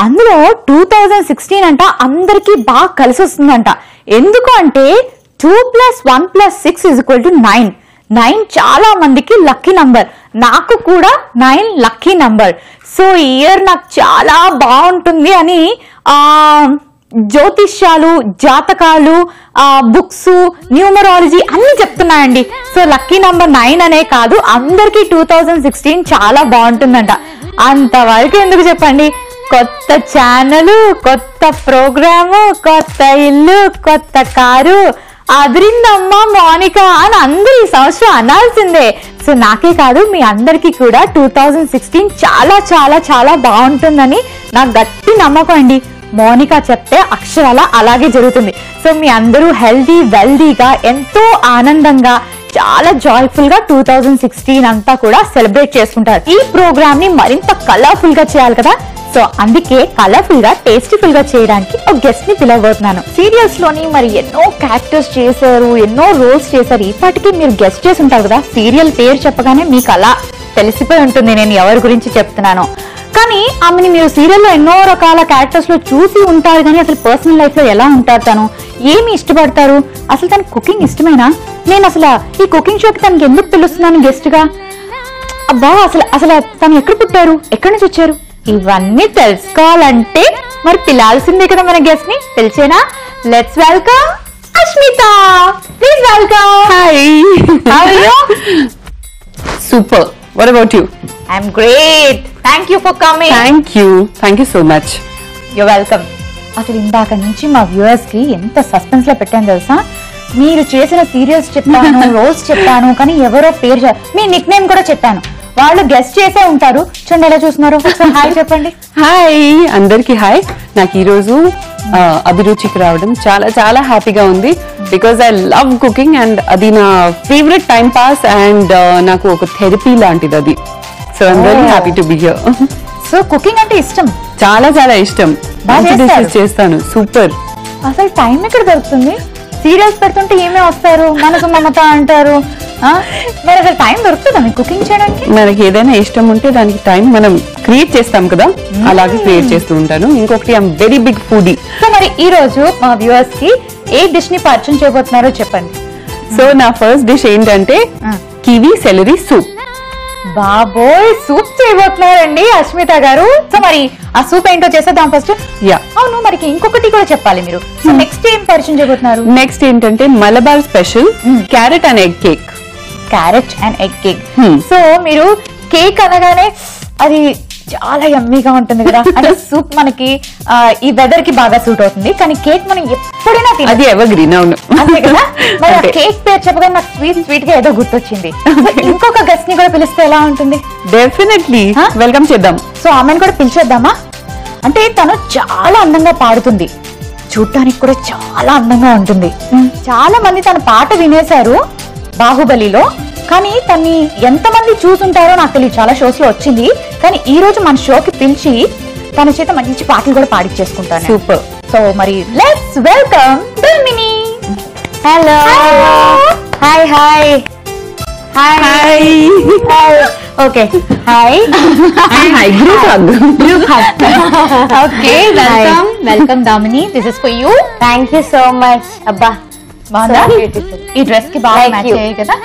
అందులో two thousand sixteen అంట అందరికీ బాగా కలిసి వస్తుందంట ఎందుకు అంటే two plus one plus six is equal to nine nine చాలా మందికి లక్కీ నంబర్ నాకు కూడా నైన్ లక్కీ నంబర్ సో ఈ ఇయర్ నాకు చాలా బాగుంటుంది అని ఆ జ్యోతిష్యాలు జాతకాలు ఆ బుక్స్ న్యూమరాలజీ అన్ని చెప్తున్నాయండి సో లక్కీ నంబర్ నైన్ అనే కాదు అందరికీ టూ థౌజండ్ సిక్స్టీన్ చాలా బాగుంటుందంట అంతవరకు ఎందుకు చెప్పండి కొత్త ఛానల్ కొత్త ప్రోగ్రాము కొత్త ఇల్లు కొత్త కారు అదిరిందమ్మా మోనిక అని అందరూ ఈ సంవత్సరం అనాల్సిందే సో నాకే కాదు మీ అందరికీ కూడా టూ థౌజండ్ సిక్స్టీన్ చాలా చాలా చాలా బాగుంటుందని నాకు గట్టి నమ్మకం అండి మోనిక చెప్తే అక్షరాల అలాగే జరుగుతుంది సో మీ అందరూ హెల్దీ వెల్దీగా ఎంతో ఆనందంగా చాలా జాయ్ఫుల్ గా టూ థౌజండ్ సిక్స్టీన్ అంతా కూడా సెలబ్రేట్ చేసుకుంటారు ఈ ప్రోగ్రామ్ ని మరింత కలర్ఫుల్ గా చేయాలి కదా సో అందుకే కలర్ఫుల్ గా టేస్టీఫుల్ గా చేయడానికి ఒక గెస్ట్ ని పిలవబోతున్నాను సీరియల్స్ లోని మరి ఎన్నో క్యారెక్టర్స్ చేశారు ఎన్నో రోల్స్ చేశారు ఇప్పటికీ మీరు గెస్ట్ చేసి ఉంటారు కదా సీరియల్ పేరు చెప్పగానే మీకు అలా తెలిసిపోయి ఉంటుంది నేను ఎవరి గురించి చెప్తున్నాను కానీ ఆమెని మీరు సీరియల్లో ఎన్నో రకాల క్యారెక్టర్స్ లో చూసి ఉంటారు కానీ అసలు పర్సనల్ లైఫ్ లో ఎలా ఉంటారు తను ఏమి ఇష్టపడతారు అసలు తన కుకింగ్ ఇష్టమేనా నేను అసలు ఈ కుకింగ్ షోకి తనకి ఎందుకు పిలుస్తున్నాను గెస్ట్ గా అబ్బా అసలు అసలు తను ఎక్కడ పుట్టారు ఎక్కడి నుంచి వచ్చారు ఇవన్నీ తెలుసుకోవాలంటే మరి పిలాల్సిందే కదా మన గెస్ట్ ని పిలిచేనా let's welcome Ashmita please welcome Hi. How are you? Super. What about you? I'm great thank you for coming Thank you. Thank you so much. You welcome అసలు ఇందాక నుంచి మా వ్యూవర్స్ కి ఎంత సస్పెన్స్ లో పెట్టాను తెలుసా మీరు చేసిన సీరియల్స్ చెప్పాను రోల్స్ చెప్పాను కానీ ఎవరో పేరు చె- మీ నిక్ నేమ్ కూడా చెప్పాను వాళ్ళు గెస్ట్ చేసే ఉంటారు చూడండి ఎలా చూస్తున్నారు హాయ్ చెప్పండి హాయ్ అందరికి హాయ్ నాకు ఈరోజు ఆ, అభిరుచికి రావడం చాలా చాలా హ్యాపీగా ఉంది because I love cooking and అది నా ఫేవరెట్ టైం పాస్ అండ్ నాకు ఒక థెరపీ లాంటిది అది so I'm very Oh. Happy to be here so cooking అంటే ఇష్టం చాలా చాలా ఇష్టం బాగా మంచి చేస్తారు. dishes చేస్తాను సూపర్ అసలు టైం ఎక్కడ దొరుకుతుంది సీరియల్స్ పెడుతుంటే ఏమే వస్తారు మనసు మమత అంటారు ఆ? మరి అసలు టైం దొరుకుతుందా మీకు కుకింగ్ చేయడానికి మనకి ఏదైనా ఇష్టం ఉంటే దానికి టైం మనం క్రియేట్ చేస్తాం కదా అలాగే క్రియేట్ చేస్తూ ఉంటాను ఇంకొకటి I'm very big foodie so మరి ఈ రోజు మా వ్యూవర్స్ కి ఏ డిష్ ని పరిచయం చేయబోతున్నారో చెప్పండి సో నా ఫస్ట్ డిష్ ఏంటంటే ఆ. కివీ సెలరీ సూప్ బాబోయ్ సూప్ చేయబోతున్నారండి అస్మిత గారు సో మరి ఆ సూప్ ఏంటో చేసేద్దాం ఫస్ట్ యా అవును మరి ఇంకొకటి కూడా చెప్పాలి మీరు సో నెక్స్ట్ ఏం పరిచయం చేయబోతున్నారు నెక్స్ట్ ఏంటంటే Malabar special carrot and egg cake carrot and egg cake Hmm. So మీరు కేక్ అనగానే అది చాలా యమ్మీగా ఉంటుంది కదా అంటే సూప్ మనకి ఆ, ఈ వెదర్ కి బాగా సూట్ అవుతుంది కానీ కేక్ మనం ఎప్పుడైనా తినచ్చు అది ఎవర్ గ్రీన్ అవును అంతే కదా మరి ఆ అంతే. కేక్ పేరు చెప్పగానే నాకు స్వీట్ స్వీట్ గా ఏదో గుర్తొచ్చింది సో ఇంకొక గెస్ట్ ని కూడా పిలిస్తే ఎలా ఉంటుంది డెఫినెట్లీ Huh? వెల్కమ్ చేద్దాం సో ఆమెను కూడా పిలిచేద్దామా అంటే తను చాలా అందంగా పాడుతుంది చూడటానికి కూడా చాలా అందంగా ఉంటుంది చాలా మంది తన పాట వినేశారు బాహుబలిలో కానీ తన్ని ఎంతమంది చూసుంటారో నాకు తెలియదు చాలా షోస్ లో వచ్చింది కానీ ఈ రోజు మన షోకి పిలిచి తన చేత మంచి పాటలు కూడా పాడిచ్చేసుకుంటాను Super. సో మరి let's welcome Damini hello hi hi hi okay hi hi group hug okay welcome welcome Damini this is for you thank you so much అబ్బా బాగుందా So beautiful. ఈ డ్రెస్ కి బాగా Thank మ్యాచ్ you. అయ్యాయి కదా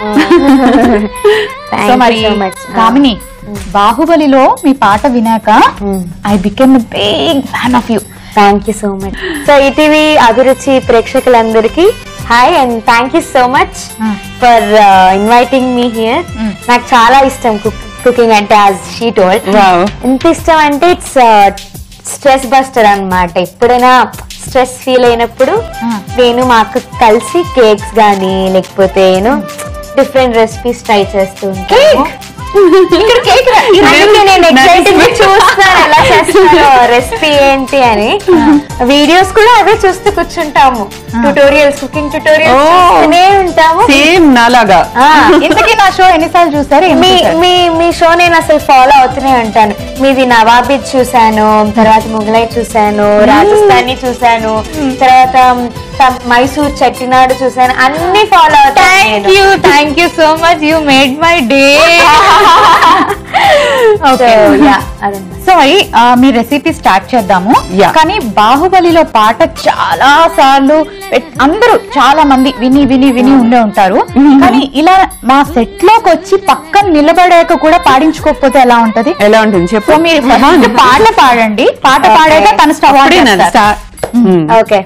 థ్యాంక్ సో యూ మరి so much Damini బాహుబలిలో మీ పాట వినాక I became big fan of you thank you so much so ETV Abhiruchi ప్రేక్షకులందరికీ hi and thank you so much Mm. For inviting మీ హియర్ Mm. నాకు చాలా ఇష్టం కుకింగ్ అంటే యాజ్ షీ టోల్డ్ Wow. ఎంత ఇష్టం అంటే ఇట్స్ స్ట్రెస్ బస్టర్ అన్నమాట ఎప్పుడైనా స్ట్రెస్ ఫీల్ అయినప్పుడు Mm. నేను మా అక్క కలిసి కేక్స్ కానీ లేకపోతే నేను డిఫరెంట్ రెసిపీస్ ట్రై చేస్తూ ఉంటాను ఇక్కడ కేక్ అందుకే నేను ఎక్సైటింగ్ చూస్తాను ఎలా చేస్తారో రెసిపీ ఏంటి అని వీడియోస్ కూడా అవే చూస్తూ కూర్చుంటాము ట్యూటోరియల్స్ కుకింగ్ ట్యూటోరియల్స్ Oh. చూస్తూనే ఉంటాము సేమ్ నాలాగా ఆ, ఇంతకీ నా షో ఎన్నిసార్లు చూస్తారు మీ మీ మీ షో నేను అసలు ఫాలో అవుతూనే ఉంటాను మీది నవాబీ చూశాను తర్వాత ముగలై చూశాను రాజస్థానీ చూశాను తర్వాత త- మైసూర్ చెట్టినాడు చూశాను అన్ని ఫాలో అవుతాను thank you thank you so much you made my day Okay. Yeah అదన్నమాట సో మరి ఆ, మీ రెసిపీ స్టార్ట్ చేద్దాము Yeah. కానీ బాహుబలిలో పాట చాలా సార్లు పెట్- అందరూ చాలా మంది విని విని విని ఉండే ఉంటారు కానీ ఇలా మా సెట్ లోకి వచ్చి పక్కన నిలబడాక కూడా పాడించుకోకపోతే ఎలా ఉంటది ఎలా ఉంటుంది చెప్పు సో మీరు first పాట పాడండి పాట పాడాక తన స్టవ్ ఆన్ అప్పుడే నాది చేస్తారు. start. మ్మ్. ఓకే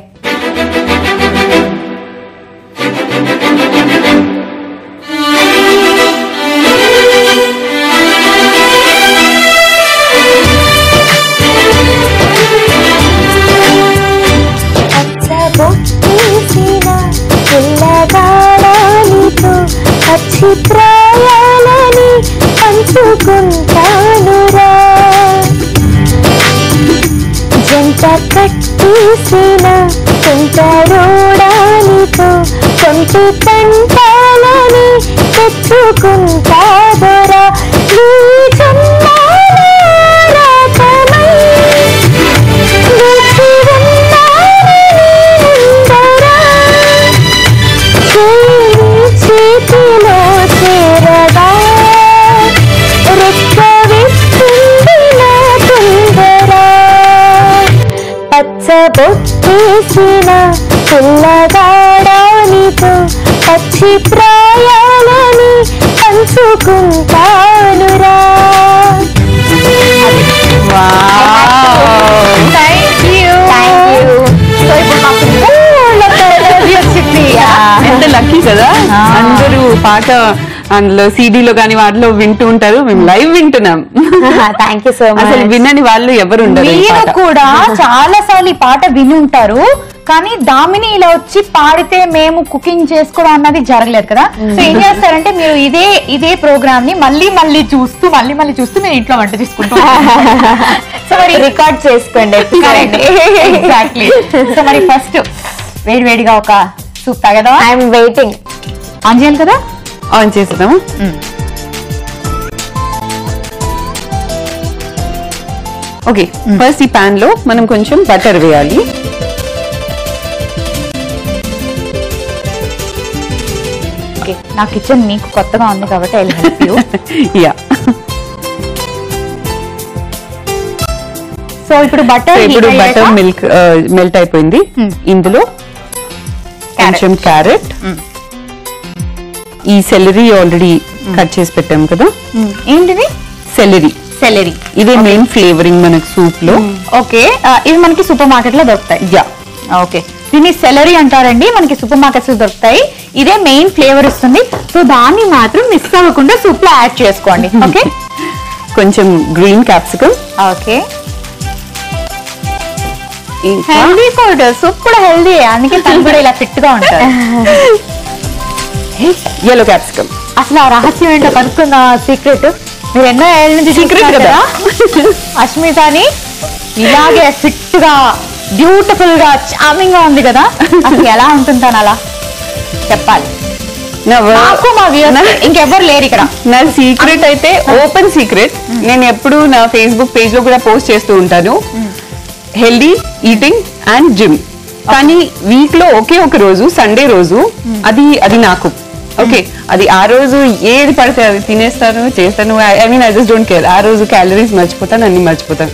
పచ్చబొట్టేసిన పిల్లగాడానితో పచ్చి ప్రాయాలని పంచుకుంటానురా జంట కట్టేసిన కుంటరోడానితో కొంటి పంటాలని తెచ్చుకుంటాదరా ఈ జన్మాల రాతమై వేచి ఉన్నాను ముందరా. చేయి చేతిలో చేరగా రెక్క విప్పింది నా తొందరా పచ్చబొట్టేసిన పిల్లగాడానితో పచ్చి ప్రాయాలని పంచుకుంటానురా Thank you. Thank you. So ఇప్పుడు మాకు ఊళ్ళో melody వచ్చింది. ఎంత లక్కీ కదా అందరూ పాట అందులో సీడీలో కానీ వాటిలో వింటూ ఉంటారు మేము లైవ్ వింటున్నాం థ్యాంక్ యూ సో అసలు మచ్ విన్నని వాళ్ళు ఎవరు ఉండరు ఈ మీరు పాట. కూడా చాలా సార్లు ఈ పాట విని ఉంటారు కానీ దామిని ఇలా వచ్చి పాడితే మేము కుకింగ్ చేసుకోవడం అన్నది జరగలేదు కదా సో ఏం చేస్తారంటే మీరు ఇదే ఇదే ప్రోగ్రామ్ ని మళ్ళీ మళ్ళీ చూస్తూ మళ్ళీ మళ్ళీ చూస్తూ మీరు ఇంట్లో వంట చేసుకుంటూ సో మరి రికార్డ్ చేసుకోండి ఎగ్జాక్ట్లీ సో మరి ఫస్ట్ వేడి వేడిగా ఒక సూప్ తాగదా ఐఎమ్ వెయిటింగ్ ఆన్ చేయాలి కదా ఆన్ చేస్తాము ఓకే ఫస్ట్ ఈ పాన్ లో మనం కొంచెం బటర్ వేయాలి ఓకే నా కిచెన్ మీకు కొత్తగా ఉంది కాబట్టి I help you yeah so ఇప్పుడు బటర్ ఇప్పుడు బటర్ మిల్క్ మెల్ట్ అయిపోయింది Hmm. ఇందులో కొంచెం క్యారెట్ ఈ సెలరీ ఆల్రెడీ కట్ చేసి పెట్టాం కదా ఏంటిది సెలరీ సెలరీ ఇదే మెయిన్ ఫ్లేవరింగ్ మనకు సూప్ లో ఓకే ఆ, ఇవి మనకి సూపర్ మార్కెట్ లో దొరుకుతాయి యా ఓకే దీన్ని సెలరీ అంటారండి మనకి సూపర్ మార్కెట్స్ లో దొరుకుతాయి ఇదే మెయిన్ ఫ్లేవర్ ఇస్తుంది సో దాన్ని మాత్రం మిస్ అవ్వకుండా సూప్ లో యాడ్ చేసుకోండి ఓకే కొంచెం గ్రీన్ క్యాప్సికమ్ ఓకే ఇంకా హెల్దీ ఫుడ్ సూప్ కూడా హెల్దీ అందుకే తను కూడా ఇలా ఫిట్ గా ఉంటారు ఎల్లో క్యాప్సికమ్ అసలు ఆ రహస్యం ఏంటో కనుక్కున్న సీక్రెట్ మీరు ఎన్నో ఏళ్ళ నుంచి Secret చూస్తున్నారు కదా. కదా అష్మితాని ఇలాగే ఫిట్ గా బ్యూటిఫుల్ గా చార్మింగ్ గా ఉంది కదా అసలు ఎలా ఉంటుంటాను అలా చెప్పాలి నాకు మా వ్యూస్ ఇంకెవ్వరు లేరు ఇక్కడ నా సీక్రెట్ అయితే ఓపెన్ సీక్రెట్ నేను ఎప్పుడు నా ఫేస్బుక్ పేజ్ లో కూడా పోస్ట్ చేస్తూ ఉంటాను హెల్దీ ఈటింగ్ అండ్ జిమ్ కానీ వీక్ లో ఒకే ఒక రోజు సండే రోజు అది అది నాకు ఓకే అది ఆ రోజు ఏది పడితే అది తినేస్తాను చేస్తాను I mean I just don't care ఆ రోజు క్యాలరీస్ మర్చిపోతాను అన్ని మర్చిపోతాను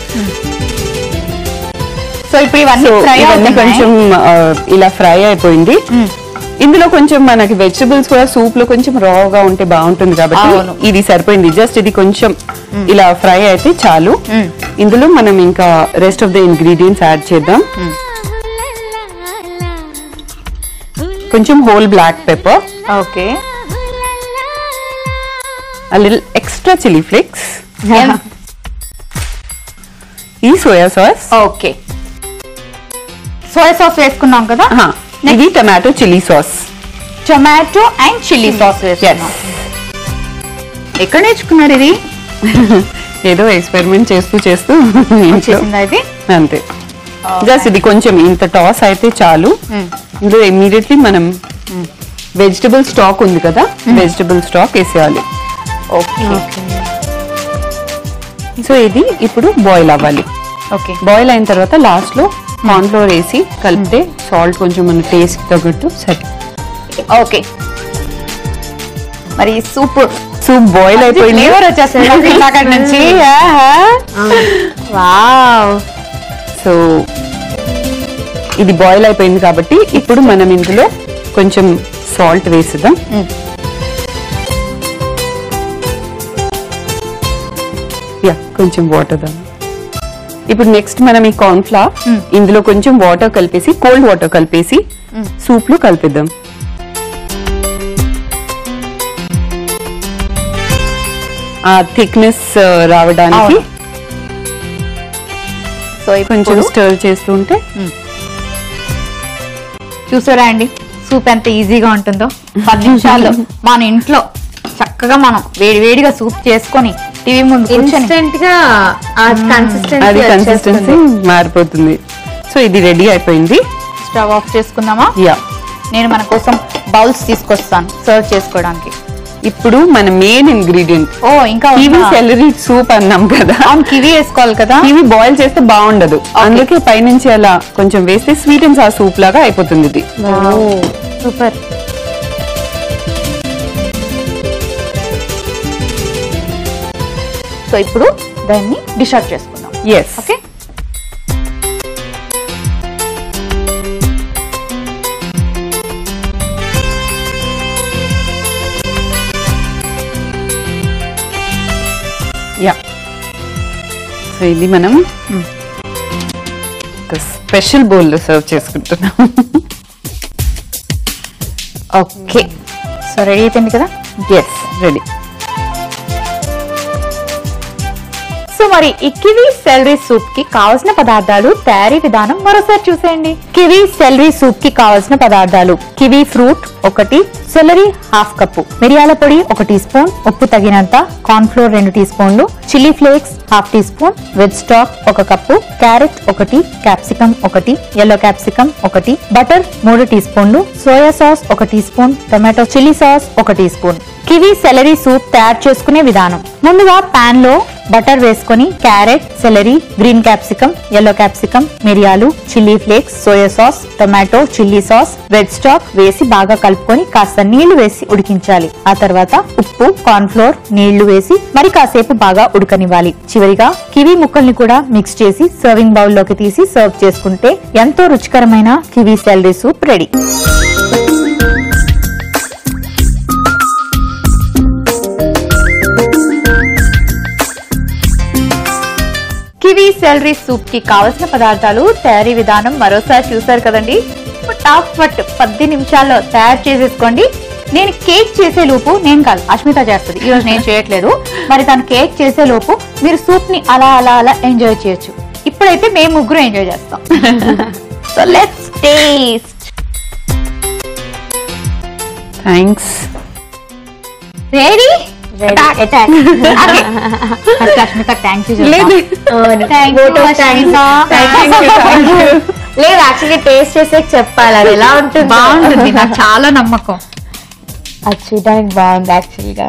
సో ఇప్పుడు ఇవన్నీ సో ఫ్రై ఇవన్నీ కొంచెం ఆ, ఇలా ఫ్రై అయిపోయింది ఇందులో కొంచెం మనకి వెజిటబుల్స్ కూడా సూప్ లో కొంచెం రాగా ఉంటే బాగుంటుంది కాబట్టి అవును. ఇది సరిపోయింది జస్ట్ ఇది కొంచెం ఇలా ఫ్రై అయితే చాలు ఇందులో మనం ఇంకా rest of the ingredients add చేద్దాం కొంచెం whole black pepper okay a little extra chili flakes ఈ soya sauce okay soya sauce వేసుకున్నాం కదా ఇది tomato chilli sauce tomato and chilli sauce వేసుకున్నాం ఎక్కడ నేర్చుకున్నారు ఇది ఏదో ఎక్స్పెరిమెంట్ చేస్తూ చేస్తూ ఇంట్లో చేసిందా ఇది అంతే జస్ట్ ఇది కొంచెం ఇంత టాస్ అయితే చాలు ఇందులో ఇమ్మీడియట్లీ మనం వెజిటబుల్ స్టాక్ ఉంది కదా వెజిటబుల్ స్టాక్ వేసేయాలి ఓకే సో ఇది ఇప్పుడు బాయిల్ అవ్వాలి ఓకే బాయిల్ అయిన తర్వాత లాస్ట్ లో కార్న్ ఫ్లోర్ వేసి కలిపితే సాల్ట్ కొంచెం మన టేస్ట్ తగ్గట్టు సరే ఓకే మరి సూప్ సూప్ బాయిల్ అయిపోయింది ఫ్లేవర్ వచ్చేస్తుంది నాకు ఇందాక నుంచి వావ్ సో ఇది బాయిల్ అయిపోయింది కాబట్టి ఇప్పుడు మనం ఇందులో కొంచెం సాల్ట్ వేసుదాం యా కొంచెం వాటర్ దాం ఇప్పుడు నెక్స్ట్ మనం ఈ కార్న్ ఫ్లవర్ ఇందులో కొంచెం వాటర్ కలిపేసి కోల్డ్ వాటర్ కలిపేసి సూప్ లో కలిపిద్దాం ఆ థిక్నెస్ రావడానికి అవును. సో కొంచెం ఇప్పుడు స్టర్ చేస్తుంటే చూసారా అండి సూప్ ఎంత ఈజీగా ఉంటుందో పది నిమిషాల్లో మన ఇంట్లో చక్కగా మనం వేడి వేడిగా సూప్ చేసుకొని టీవీ ముందు కూర్చొని ఇన్స్టెంట్ గా ఆ అది కన్సిస్టెన్సీ కన్సిస్టెన్సీ మారిపోతుంది సో ఇది రెడీ అయిపోయింది స్టవ్ ఆఫ్ చేసుకుందామా యా నేను మన కోసం బౌల్స్ తీసుకొస్తాను సర్వ్ చేసుకోవడానికి ఇప్పుడు మన మెయిన్ ఇంగ్రీడియంట్ ఓ ఇంకా కివి ఉందా? సెలరీ సూప్ అన్నాం కదా అవును కివి వేసుకోవాలి కదా కివి బాయిల్ చేస్తే బాగుండదు అందుకే పైనుంచి అలా కొంచెం వేస్తే స్వీట్ అండ్ సాస్ సూప్ లాగా అయిపోతుంది ఇది సూపర్ సో ఇప్పుడు దాన్ని డిష్ అవుట్ చేసుకుందాం ఎస్ ఓకే యా సో ఇది మనం స్పెషల్ బౌల్ లో సర్వ్ చేసుకుంటున్నాం ఓకే సో రెడీ అయిపోయింది కదా ఎస్ రెడీ సో మరి ఈ కివీ సెలరీ సూప్ కి కావలసిన పదార్థాలు తయారీ విధానం మరోసారి చూసేయండి కివీ సెలరీ సూప్ కి కావలసిన పదార్థాలు కివీ ఫ్రూట్ ఒకటి సెలరీ హాఫ్ కప్పు మిరియాల పొడి ఒక టీ స్పూన్ ఉప్పు తగినంత కార్న్ ఫ్లోర్ రెండు టీ స్పూన్లు chilli flakes half teaspoon veg stock ఒక కప్పు క్యారెట్ ఒకటి క్యాప్సికం ఒకటి ఎల్లో క్యాప్సికం ఒకటి బటర్ మూడు టీ స్పూన్లు సోయా సాస్ ఒక teaspoon tomato chilli sauce ఒక teaspoon kiwi celery soup తయారు చేసుకునే విధానం ముందుగా పాన్ లో బటర్ వేసుకొని carrot celery green capsicum yellow capsicum మిరియాలు chilli flakes soya sauce tomato chilli sauce veg stock వేసి బాగా కలుపుకొని కాస్త నీళ్లు వేసి ఉడికించాలి ఆ తర్వాత ఉప్పు కార్న్ ఫ్లోర్ నీళ్లు వేసి మరి కాసేపు బాగా ఉడకనివ్వాలి చివరిగా కివీ ముక్కల్ని కూడా మిక్స్ చేసి సర్వింగ్ బౌల్ లోకి తీసి సర్వ్ చేసుకుంటే ఎంతో రుచికరమైన kiwi celery soup ready kiwi celery soup కి కావలసిన పదార్థాలు తయారీ విధానం మరోసారి చూసారు కదండి ఫట్ పది నిమిషాల్లో తయారు చేసేసుకోండి నేను కేక్ చేసే లోపు నేను కాదు అష్మిత చేస్తుంది ఈ రోజు నేను చేయట్లేదు మరి తను కేక్ చేసే లోపు మీరు సూప్ ని అలా అలా అలా ఎంజాయ్ చేయొచ్చు ఇప్పుడైతే మేము ముగ్గురు ఎంజాయ్ చేస్తాం so let's taste thanks ready Ready. Attack. Ashmita thank you లేదు. Thank Vote of thanks. You లేదు యాక్చువల్లీ టేస్ట్ చేసే చెప్పాలి అది ఎలా ఉంటుంది బాగుంటుంది నాకు చాలా నమ్మకం అది చూడడానికి బాగుంది యాక్చువల్ గా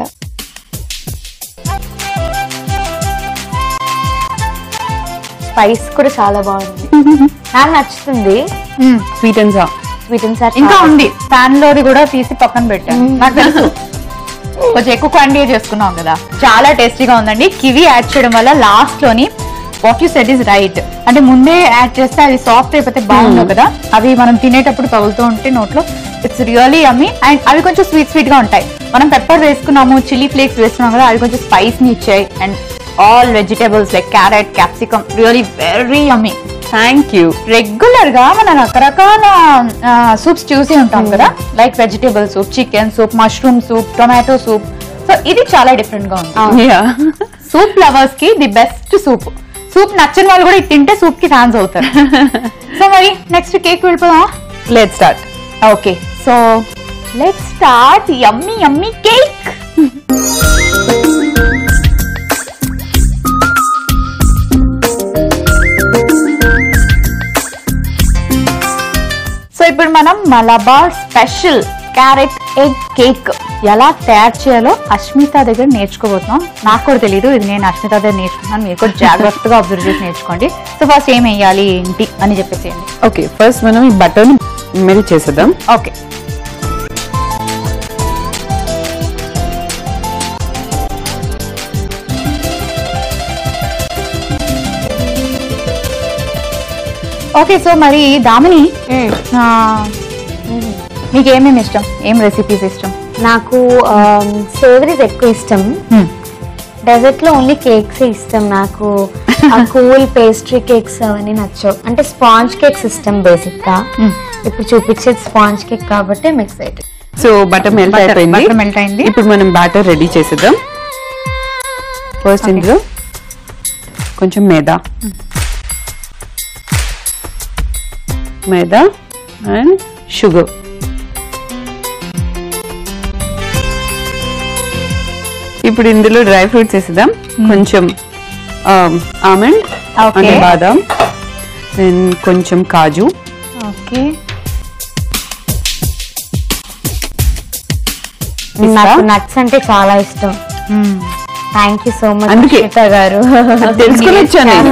స్పైస్ కూడా చాలా బాగుంది నాకు నచ్చుతుంది మ్మ్. స్వీట్ అండ్ సా స్వీట్ అండ్ సార్ ఇంకా ఉంది పాన్ లోది కూడా తీసి పక్కన పెట్టాను నాకు తెలుసు కొంచెం ఎక్కువ క్వాంటిటీ చేసుకున్నాం కదా చాలా టేస్టీగా ఉందండి కివి యాడ్ చేయడం వల్ల లాస్ట్ లోని what you said is right అంటే ముందే యాడ్ చేస్తే అది సాఫ్ట్ అయిపోతే బాగుండవు కదా అవి మనం తినేటప్పుడు తగులుతూ ఉంటే నోట్లో ఇట్స్ రియలీ అమ్మి అండ్ అవి కొంచెం స్వీట్ స్వీట్ గా ఉంటాయి మనం పెప్పర్ వేసుకున్నాము చిల్లీ ఫ్లేక్స్ వేసుకున్నాం కదా అవి కొంచెం స్పైస్ ని ఇచ్చాయి and all vegetables like carrot capsicum really very అమ్మి థ్యాంక్ యూ రెగ్యులర్ గా మన రకరకాల సూప్స్ చూసి ఉంటాం కదా like vegetable soup chicken soup mushroom soup tomato soup so ఇది చాలా డిఫరెంట్ గా ఉంది యా సూప్ లవర్స్ కి ది బెస్ట్ సూప్ సూప్ నచ్చని వాళ్ళు కూడా ఇది తింటే సూప్ కి ఫ్యాన్స్ అవుతారు సో మరి నెక్స్ట్ కేక్ వెళ్ళిపోదామా let start okay so let start yummy yummy cake so ఇప్పుడు మనం Malabar special carrot egg cake ఎలా తయారు చేయాలో అష్మిత దగ్గర నేర్చుకోబోతున్నాం నాకు కూడా తెలియదు ఇది నేను అష్మిత దగ్గర నేర్చుకున్నాను మీరు కూడా జాగ్రత్తగా అబ్జర్వ్ చేసి నేర్చుకోండి సో ఫస్ట్ ఏం వేయాలి ఏంటి అని చెప్పేసేయండి ఓకే ఫస్ట్ మనం ఈ బటర్ మెల్ట్ చేసేద్దాం ఓకే ఓకే సో మరి దామిని ఆ, మీకు ఏమేమి ఇష్టం ఏం రెసిపీస్ ఇష్టం నాకు సేవరీస్ ఎక్కువ ఇష్టం డెజర్ట్ లో ఓన్లీ కేక్స్ ఇష్టం నాకు ఆ కూల్ పేస్ట్రీ కేక్స్ అవన్నీ నచ్చవు అంటే స్పాంజ్ కేక్స్ ఇష్టం బేసిక్ గా Hmm. ఇప్పుడు చూపించేది స్పాంజ్ కేక్ కాబట్టి మిక్స్ అయితే సో బటర్ మెల్ట్ Butter- అయిపోయింది butter melt అయింది. ఇప్పుడు మనం బ్యాటర్ రెడీ చేసేద్దాం ఫస్ట్ Okay. ఇందులో కొంచెం మేదా మేదా అండ్ షుగర్ ఇప్పుడు ఇందులో డ్రై ఫ్రూట్స్ వేసేద్దాం కొంచెం ఆమండ్ Okay. అంటే బాదం దెన్ కొంచెం కాజు ఓకే నాకు నట్స్ అంటే చాలా ఇష్టం థ్యాంక్ యూ సో మచ్ అందుకే. అక్షిత గారు తెలుసుకుని వచ్చాను నేను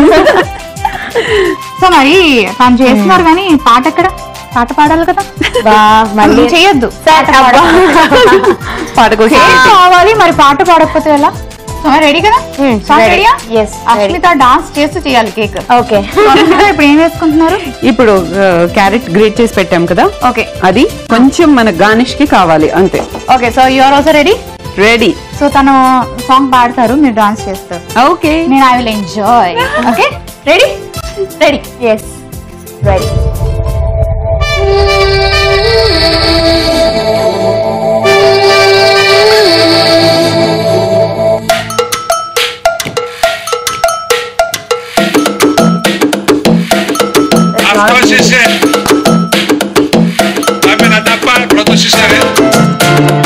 సో మరి తను చేస్తున్నారు కానీ పాట ఎక్కడ పాట పాడాలి కదా బా, మళ్ళీ చేయొద్దు సార్, అబ్బా. పాట కోసం కేక్ కావాలి మరి పాట పాడకపోతే ఎలా సో రెడీ కదా Hmm, Song ready. ready-యా? Yes, ready. అశ్మిత డాన్స్ చేస్తూ చేయాలి కేక్ ఓకే ఇప్పుడు ఏం వేసుకుంటున్నారు ఇప్పుడు క్యారెట్ గ్రేట్ చేసి పెట్టాం కదా ఓకే అది కొంచెం మన గార్నిష్ కి కావాలి అంతే okay so you are also ready ready so తను సాంగ్ పాడతారు మీరు డాన్స్ చేస్తారు ఓకే నేను I will enjoy okay ready ready yes ready Ascoltisi. Dammi una tappa, pronto si sale?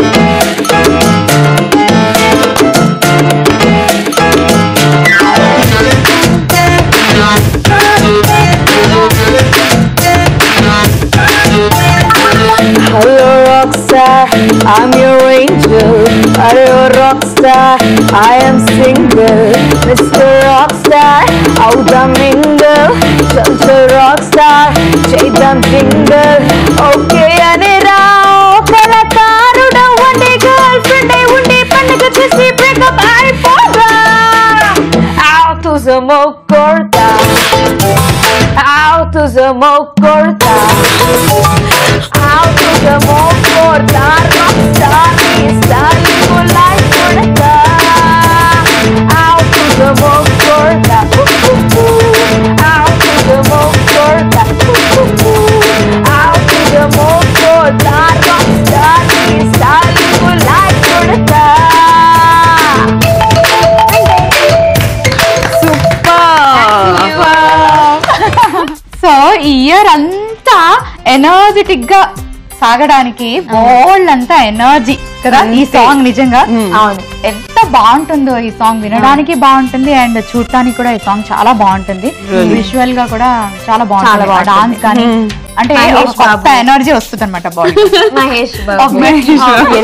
Hello rockstar, I'm your angel. Hello rockstar, I am single. Mr. Rockstar, out the mingle. Mr. Rockstar, చేద్దాం jingle. Okay అని రా కళాకారుడు ఉండి girl friend ఉండి పండుగ చేసి breakup అయిపోగా Out to the mokorta Out to the mokorta Out to the mokorta Rockstar is darling for life കൊടുക്ക Out to the mokorta Out to the mokorta Out to the mokorta Rockstar is darling for life കൊടുക്ക so ఈ year అంతా energetic గా సాగడానికి బోల్డ్ అంతా energy కదా ఈ అంతే. సాంగ్ నిజంగా అవును ఎంత బాగుంటుందో ఈ సాంగ్ వినడానికి బాగుంటుంది అండ్ చూడటానికి కూడా ఈ సాంగ్ చాలా బాగుంటుంది Really. విజువల్ గా కూడా చాలా చాలా బాగుంటుంది బాగుంటుంది. డాన్స్ కానీ Hmm. అంటే మహేష్ ఒక కొత్త బాబు. ఎనర్జీ వస్తుంది అనమాట బాడీ మహేష్ Obviously.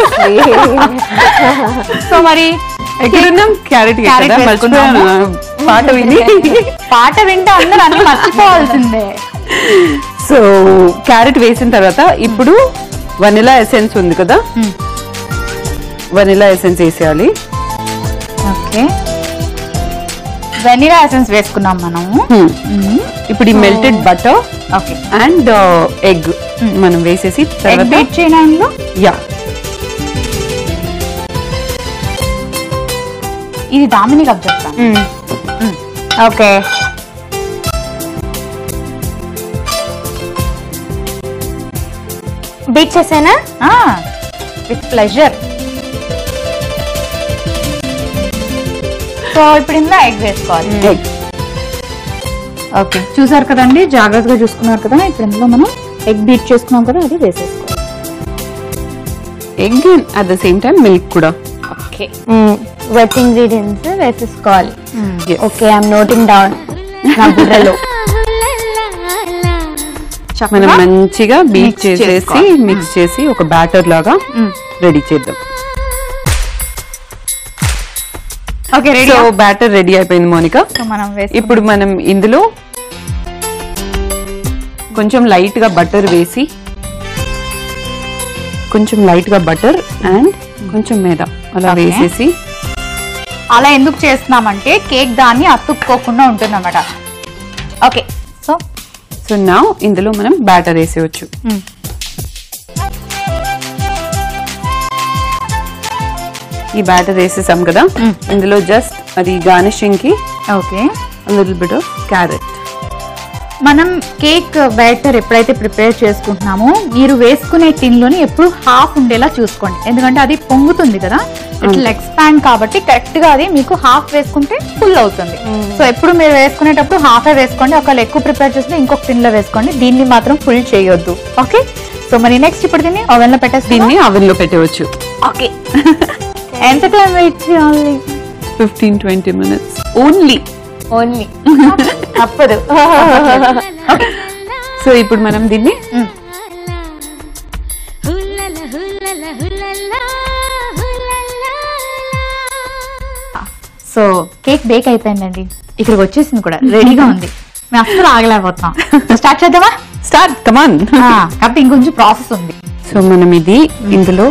సో మరి ఎక్కడున్నాం క్యారెట్ Carrot కదా మర్చిపోయాను పాట విని పాట వింటే అందరూ అన్ని మర్చిపోవాల్సిందే సో క్యారెట్ వేసిన తర్వాత ఇప్పుడు వనిలా ఎసెన్స్ ఉంది కదా Hmm. వనిలా ఎసెన్స్ వేసేయాలి ఓకే వెనిలా ఎసెన్స్ వేసుకున్నాం మనం Hmm. ఇప్పుడు ఈ melted butter okay and egg మనం వేసేసి ఎగ్ తర్వాత బీట్ చేయనా ఇందులో యా ఇది దామినికి అప్ చెప్తాను ఓకే బీట్ చేసానా విత్ ప్లెజర్ సో ఇప్పుడు ఇందులో ఎగ్ వేసుకోవాలి ఎగ్ ఓకే చూసారు కదండి జాగ్రత్తగా చూసుకున్నారు కదా ఇప్పుడు ఇందులో మనం ఎగ్ బీట్ చేసుకున్నాం కదా అది వేసేసుకోవాలి egg at the same time milk కూడా ఓకే వెట్ ఇంగ్రీడియంట్స్ వేసేసుకోవాలి Yes. Okay I'm noting down నా బుర్రలో మనం మంచిగా బీట్ Mix చేసేసి చేసుకోవాలి. మిక్స్ చేసి ఒక బ్యాటర్ లాగా రెడీ చేద్దాం okay ready so batter ready అయిపోయింది మోనిక సో మనం వేసి ఇప్పుడు మనం ఇందులో కొంచెం లైట్ గా బటర్ వేసి కొంచెం లైట్ గా బటర్ అండ్ కొంచెం మీద అలా Okay. వేసేసి అలా ఎందుకు చేస్తున్నామంటే కేక్ దాన్ని అతుక్కోకుండా ఉంటుంది అనమాట ఓకే సో సో నా ఇందులో మనం బ్యాటర్ వేసేయచ్చు ఈ బ్యాటర్ వేసేసాం కదా ఇందులో జస్ట్ అది గార్నిషింగ్ కి okay little bit of carrot మనం కేక్ బ్యాటర్ ఎప్పుడైతే ప్రిపేర్ చేసుకుంటున్నామో మీరు వేసుకునే టిన్ లోని ఎప్పుడు హాఫ్ ఉండేలా చూసుకోండి ఎందుకంటే అది పొంగుతుంది కదా ఇట్లా ఎక్స్పాండ్ కాబట్టి కరెక్ట్ గా అది మీకు హాఫ్ వేసుకుంటే ఫుల్ అవుతుంది సో ఎప్పుడు మీరు వేసుకునేటప్పుడు హాఫే వేసుకోండి ఒకవేళ ఎక్కువ ప్రిపేర్ చేస్తే ఇంకొక టిన్ లో వేసుకోండి దీన్ని మాత్రం ఫుల్ చేయొద్దు ఓకే సో మరి నెక్స్ట్ ఇప్పుడు దీన్ని ఓవెన్ లో పెట్టేసి దీన్ని oven లో పెట్టవచ్చు ఓకే ఎంత టైం వెయిట్ చేయాలి fifteen twenty minutes only only తప్పదు సో ఇప్పుడు మనం దీన్ని హుల్లల హుల్లల హుల్లల హుల్లల సో కేక్ బేక్ అయిపోయిందండి ఇక్కడికి వచ్చేసింది కూడా రెడీగా ఉంది మేము అస్సలు ఆగలేకపోతున్నాం స్టార్ట్ చేద్దామా స్టార్ట్ కమాన్ ఆ, కాకపోతే ఇంకొంచెం ప్రాసెస్ ఉంది సో మనం ఇది ఇందులో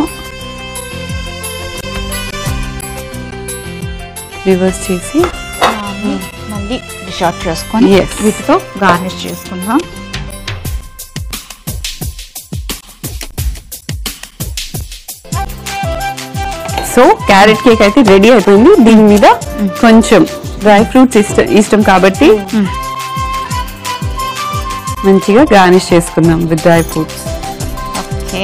రివర్స్ చేసి మళ్ళీ డిష్ అవుట్ చేసుకొని Yes. వీటితో గార్నిష్ చేసుకుందాం సో క్యారెట్ కేక్ అయితే రెడీ అయిపోయింది దీని మీద కొంచెం డ్రై ఫ్రూట్స్ ఇష్టం ఇష్టం కాబట్టి మంచిగా గార్నిష్ చేసుకుందాం with dry fruits okay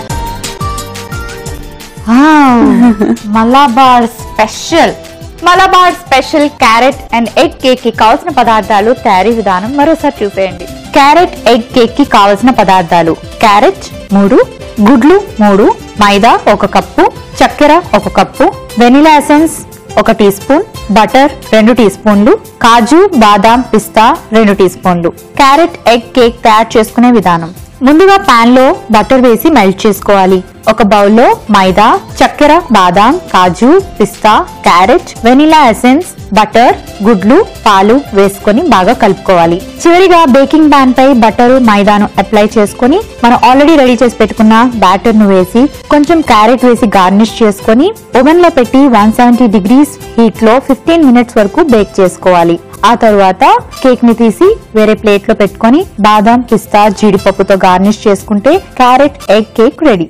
Malabar special Malabar special carrot and egg cake కి కావాల్సిన పదార్థాలు తయారీ విధానం మరోసారి చూసేయండి క్యారెట్ ఎగ్ కేక్ కి కావాల్సిన పదార్థాలు క్యారెట్ మూడు గుడ్లు మూడు మైదా ఒక కప్పు చక్కెర ఒక కప్పు వెనిలా ఎసెన్స్ ఒక టీ స్పూన్ బటర్ రెండు టీ స్పూన్లు కాజు బాదాం పిస్తా రెండు టీ స్పూన్లు క్యారెట్ ఎగ్ కేక్ తయారు చేసుకునే విధానం ముందుగా పాన్ లో బటర్ వేసి మెల్ట్ చేసుకోవాలి ఒక బౌల్లో మైదా చక్కెర బాదాం కాజు పిస్తా క్యారెట్ వెనిలా ఎసెన్స్ బటర్ గుడ్లు పాలు వేసుకొని బాగా కలుపుకోవాలి చివరిగా బేకింగ్ పాన్ పై బటర్ మైదాను అప్లై చేసుకొని మనం ఆల్రెడీ రెడీ చేసి పెట్టుకున్న బ్యాటర్ ను వేసి కొంచెం క్యారెట్ వేసి గార్నిష్ చేసుకొని ఓవెన్ లో పెట్టి వన్ సెవెంటీ డిగ్రీస్ హీట్ లో ఫిఫ్టీన్ మినిట్స్ వరకు బేక్ చేసుకోవాలి ఆ తర్వాత కేక్ ని తీసి వేరే ప్లేట్ లో పెట్టుకొని బాదాం పిస్తా జీడిపప్పుతో గార్నిష్ చేసుకుంటే carrot egg cake ready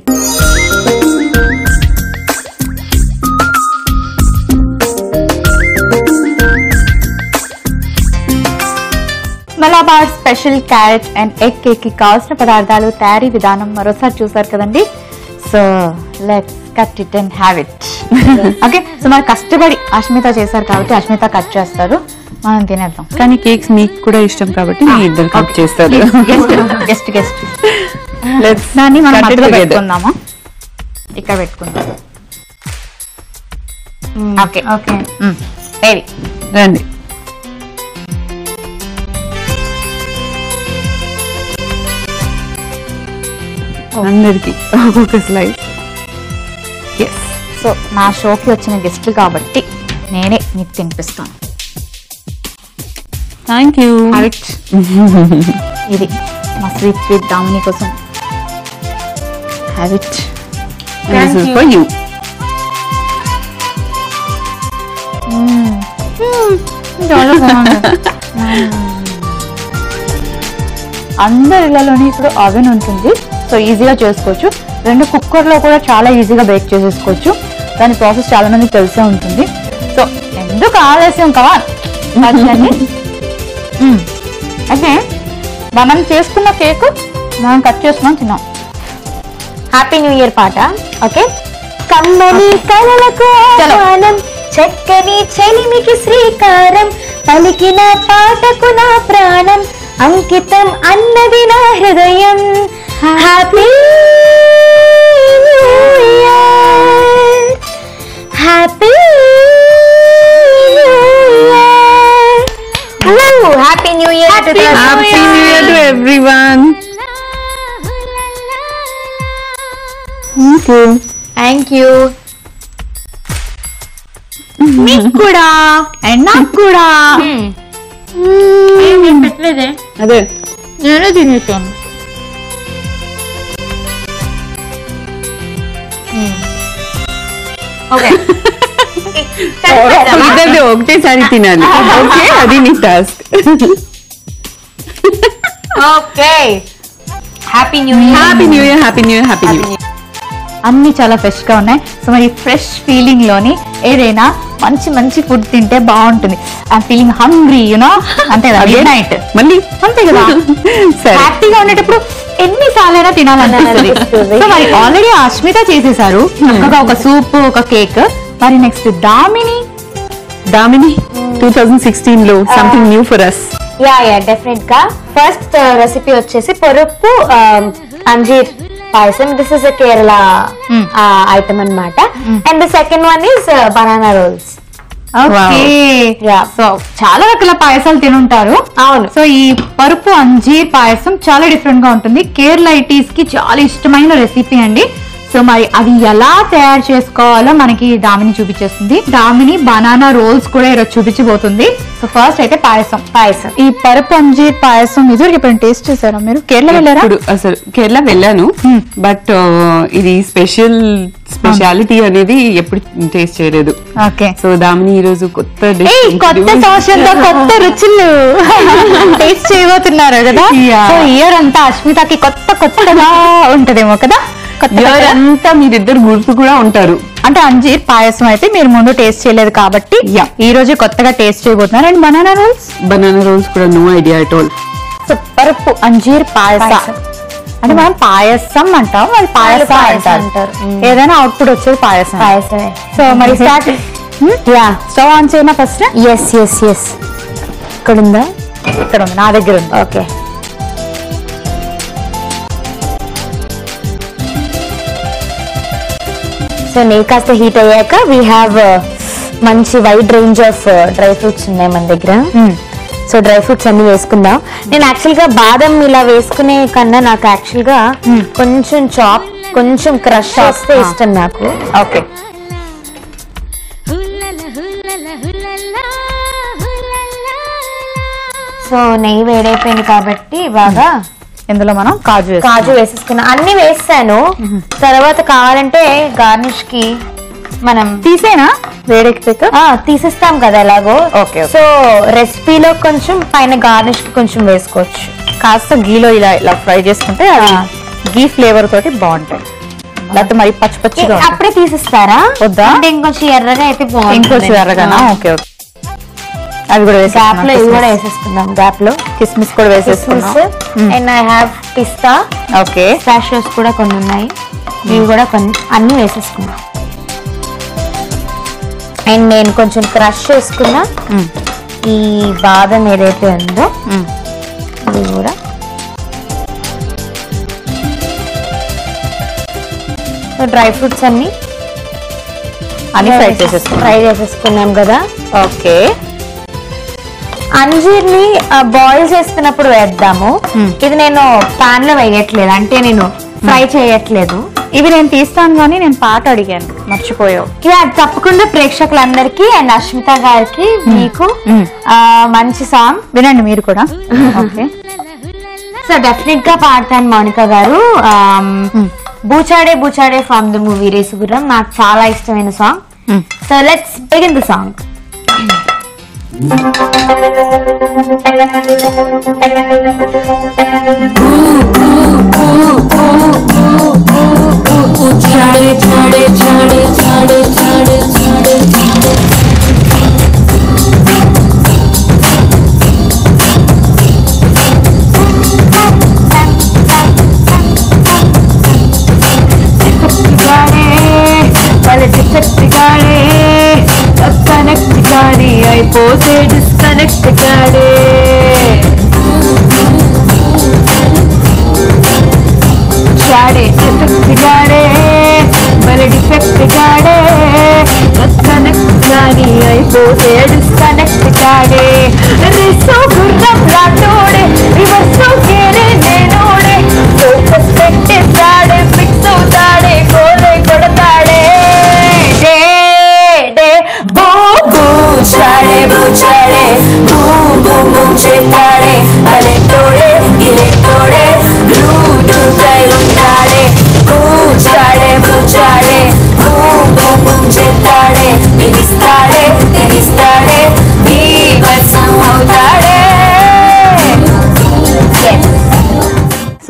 Malabar special carrot and egg cake కి కావాల్సిన పదార్థాలు తయారీ విధానం మరోసారి చూసారు కదండి so let's cut it and have it okay so మరి కష్టపడి అష్మిత చేశారు కాబట్టి అష్మిత కట్ చేస్తారు మనం తినేద్దాం కానీ కేక్స్ మీకు కూడా ఇష్టం కాబట్టి మీ ఇద్దరు కట్ చేస్తారు గెస్ట్ గెస్ట్ Let's దాన్ని మనం cut it మధ్యలో together. పెట్టుకుందామా ఇక్కడ పెట్టుకుందాం ఓకే ఓకే రెడీ రండి అందరికి ఒక్కొక్క స్లైస్ ఎస్ సో నా షోకి వచ్చిన గెస్ట్లు కాబట్టి నేనే మీకు తినిపిస్తాను థ్యాంక్ యూ Have it. ఇది మా స్వీట్ స్వీట్ దామిని కోసం హ్యావ్ ఇట్ ఫర్ యూ చాలా బాగుంది అందరి ఇళ్లలోని ఇప్పుడు అవెన్ ఉంటుంది సో ఈజీగా చేసుకోవచ్చు రెండు కుక్కర్ లో కూడా చాలా ఈజీగా బేక్ చేసేసుకోవచ్చు దాని ప్రాసెస్ చాలా మందికి తెలిసే ఉంటుంది సో ఎందుకు ఆలస్యం కదా అయితే మనం చేసుకున్న కేక్ మనం కట్ చేసుకున్నాం తిన్నాం హ్యాపీ న్యూ ఇయర్ పాట ఓకే కమ్మని కలలకు చలో. ఆహ్వానం చక్కని చెలిమికి శ్రీకారం పలికిన పాటకు నా ప్రాణం అంకితం అన్నది నా హృదయం happy happy happy new year happy new year to everyone thank you మీకు కూడా అండ్ నాకు కూడా పెట్టలేదే అదే నేను తినేసాను ఓకే ఇద్దరు ఒకటేసారి తినాలి ఓకే అది నీ task okay happy new year happy new year happy new year happy new year అన్ని చాలా ఫ్రెష్ గా ఉన్నాయి సో మరి ఫ్రెష్ ఫీలింగ్ లోని ఏదైనా మంచి మంచి ఫుడ్ తింటే బాగుంటుంది ఐ ఫీలింగ్ హంగ్రీ యునో అంతే కదా Again? నైట్ మళ్ళీ అంతే కదా సరే హ్యాపీగా ఉండేటప్పుడు ఎన్ని సార్లైనా తినాలనిపిస్తుంది తినాలనిపిస్తుంది. సో మరి ఆల్రెడీ అశ్మిత చేసేసారు చక్కగా ఒక సూప్ ఒక కేక్ మరి next Damini Damini two thousand sixteen లో something new for us yeah yeah definite గా ఫస్ట్ రెసిపీ వచ్చేసి పొరుపు అంజీర్ payasam this is Kerala Hmm. Item అన్నమాట and the second one is banana rolls okay Yeah. So చాలా రకాల పాయసాలు తినుంటారు అవును సో ఈ పరుపు అంజీర్ పాయసం చాలా డిఫరెంట్ గా ఉంటుంది కేరళైటీస్ కి చాలా ఇష్టమైన రెసిపీ అండి సో మరి అది ఎలా తయారు చేసుకోవాలో మనకి దామిని చూపించేస్తుంది దామిని బనానా రోల్స్ కూడా ఈరోజు చూపించబోతుంది సో ఫస్ట్ అయితే పాయసం పాయసం ఈ పరుపు అంజీర్ పాయసం ఇదివరకు ఎప్పుడైనా టేస్ట్ చేశారా మీరు కేరళ వెళ్ళారా ఇప్పుడు అసలు కేరళ వెళ్ళాను Hmm. బట్ ఇది స్పెషల్ స్పెషాలిటీ అనేది ఎప్పుడు టేస్ట్ చేయలేదు ఓకే సో దామిని ఈ రోజు కొత్త dish ఏయ్ కొత్త introduce- సంవత్సరంతో కొత్త రుచులు టేస్ట్ చేయబోతున్నారు కదా Yeah. సో ఇయర్ అంతా అశ్మితకి కొత్త కొత్తగా ఉంటదేమో కదా కొత్త Year కొత్తగా. అంతా మీరిద్దరు గుర్తు కూడా ఉంటారు అంటే అంజీర్ పాయసం అయితే మీరు ముందు టేస్ట్ చేయలేదు కాబట్టి Yeah. ఈ రోజు కొత్తగా టేస్ట్ చేయబోతున్నారు and banana rolls banana rolls కూడా నో ఐడియా అట్ ఆల్ పరుపు అంజీర్ పాయస పాయసం. అంటే మనం పాయసం అంటాం వాళ్ళు పాయసం పాయసం అంటారు అంటారు. మ్మ్. ఏదైనా అవుట్పుట్ వచ్చేది పాయసం పాయసమే సో మరి స్టార్ట్ యా స్టవ్ ఆన్ చేయనా ఫస్ట్ ఎస్ ఎస్ ఎస్ ఇక్కడ ఉందా ఇక్కడ ఉంది నా దగ్గర ఉంది ఓకే సో నెయ్యి కాస్త హీట్ అయ్యాక వీ హ్యావ్ మంచి wide range of dry fruits ఉన్నాయి మన దగ్గర సో డ్రై ఫ్రూట్స్ అన్ని వేసుకుందాం నేను యాక్చువల్ గా బాదం ఇలా వేసుకునే కన్నా నాకు యాక్చువల్ గా కొంచెం చాప్ కొంచెం క్రష్ చేస్తే ఇష్టం నాకు ఓకే హుల్లల హుల్లల హుల్లల హుల్లల సో నెయ్యి వేడైపోయింది కాబట్టి బాగా ఇందులో మనం కాజు వేస్తాం. కాజు వేసేసుకున్నా అన్ని వేస్తాను తర్వాత కావాలంటే గార్నిష్ కి మనం తీసేనా వేడెక్కితే ఆ, తీసేస్తాం కదా ఎలాగో Okay, okay. సో రెసిపీలో కొంచెం పైన గార్నిష్ కి కొంచెం వేసుకోవచ్చు కాస్త గీలో ఇలా ఇలా ఫ్రై చేసుకుంటే అది ఆ. గీ ఫ్లేవర్ తోటి బాగుంటాయి లేకపోతే మరి పచ్చి ఏ, పచ్చిగా ఉంటాయి. అప్పుడే తీసేస్తారా వద్దా? అంటే ఇంకొంచెం ఎర్రగా అయితే బాగుంటుంది ఇంకొంచెం ఎర్రగానా ఓకే ఓకే అవి కూడా గ్యాప్ లో ఇవి కూడా వేసేసుకున్నాం వేసేసుకుందాం గ్యాప్ లో కిస్మిస్ కూడా వేసేసుకున్నాం అండ్ ఐ హ్యావ్ పిస్తా ఓకే స్టాషోస్ కూడా కొన్ని ఉన్నాయి ఇవి కూడా కొన్ని అన్ని వేసేసుకున్నాం అండ్ నేను కొంచెం క్రష్ చేసుకున్న ఈ బాదం ఏదైతే ఉందో ఇది కూడా డ్రై ఫ్రూట్స్ అన్ని అన్ని ఫ్రై చేసేసుకున్నాం ఫ్రై చేసేసుకున్నాం కదా ఓకే అంజీర్ ని బాయిల్ చేస్తున్నప్పుడు వేద్దాము ఇది నేను పాన్ లో వేయట్లేదు అంటే నేను ఫ్రై చేయట్లేదు ఇవి నేను తీస్తాను కానీ నేను పాట అడిగాను మర్చిపోయావు యా తప్పకుండా ప్రేక్షకులందరికీ అండ్ అష్మిత గారికి మీకు మ్మ్. ఆ, మంచి సాంగ్ వినండి మీరు కూడా ఓకే సో డెఫినెట్ గా పాడతాను మౌనిక గారు ఆమ్, బూచాడే బూచాడే ఫ్రమ్ ద మూవీ రేసుగుర్రం నాకు చాలా ఇష్టమైన song hmm. So let's begin the song connect గాడి అయిపోతే డిస్కనెక్ట్ గాడే చాడే ఎఫెక్ట్ గాడే భలే డిఫెక్ట్ గాడే కనెక్ట్ గాని అయిపోతే డిస్కనెక్ట్ గాడే రిసో గుర్రం రాటోడే రివర్సో కేరే నేనోడే ఫోకస్ పెట్టేస్తాడే ఫిక్స్ అవుతాడే గోలే కొడతాడే డే డే బూ బూ చాడే బూచాడే బూ బూ బూ చేస్తాడే అలే తోడే గిలే తోడే బ్లూటూత్ అయి ఉంటాడే బూచాడే బూచాడే బూ బూ బూ చేస్తాడే బిగిస్తాడే తెగిస్తాడే ఈ వర్షం అవుతాడే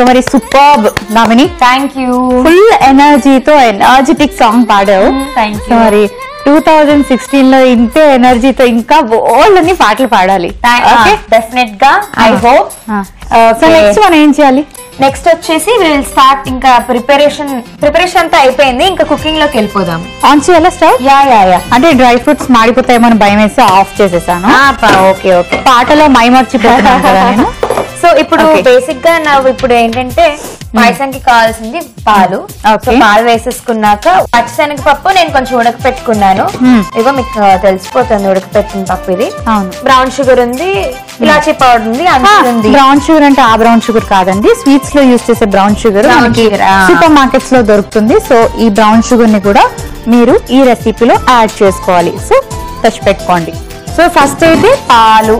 మరి సూపర్బ్ నామిని థ్యాంక్ యూ ఫుల్ ఎనర్జీతో ఎనర్జెటిక్ సాంగ్ పాడావు thank you. సో మరి టూ థౌజండ్ సిక్స్టీన్ లో ఇంతే ఎనర్జీతో ఇంకా బోల్డ్ అన్ని పాటలు పాడాలి ఓకే డెఫినెట్ గా ఐ హోప్ సో నెక్స్ట్ మనం ఏం చేయాలి నెక్స్ట్ వచ్చేసి విల్ స్టార్ట్ ఇంకా ప్రిపరేషన్ ప్రిపరేషన్ అంతా అయిపోయింది ఇంకా కుకింగ్ లోకి వెళ్ళిపోదాం ఆన్ చేయాలా స్టవ్ యా యా యా అంటే డ్రై ఫ్రూట్స్ మాడిపోతాయేమో అని భయం వేసి ఆఫ్ చేసేసాను ఓకే ఓకే పాటలో మైమర్చిపోతున్నాను కదా నేను సో ఇప్పుడు Okay. బేసిక్ గా నా ఇప్పుడు ఏంటంటే పాయసానికి కావాల్సింది పాలు Okay. సో పాలు వేసేసుకున్నాక పచ్చిశనగ పప్పు నేను కొంచెం ఉడకపెట్టుకున్నాను Hmm. ఇగో మీకు ఆ, తెలిసిపోతుంది ఉడకపెట్టిన పప్పు ఇది అవును బ్రౌన్ షుగర్ ఉంది ఇలాచీ పౌడర్ ఉంది అంజూర్ ఉంది బ్రౌన్ షుగర్ అంటే ఆ బ్రౌన్ షుగర్ కాదండి స్వీట్స్ లో యూజ్ చేసే బ్రౌన్ షుగర్ Brown మనకి sugar, ఆ. సూపర్ మార్కెట్స్ లో దొరుకుతుంది సో ఈ బ్రౌన్ షుగర్ ని కూడా మీరు ఈ రెసిపీలో యాడ్ చేసుకోవాలి సో తెచ్చి పెట్టుకోండి సో ఫస్ట్ అయితే పాలు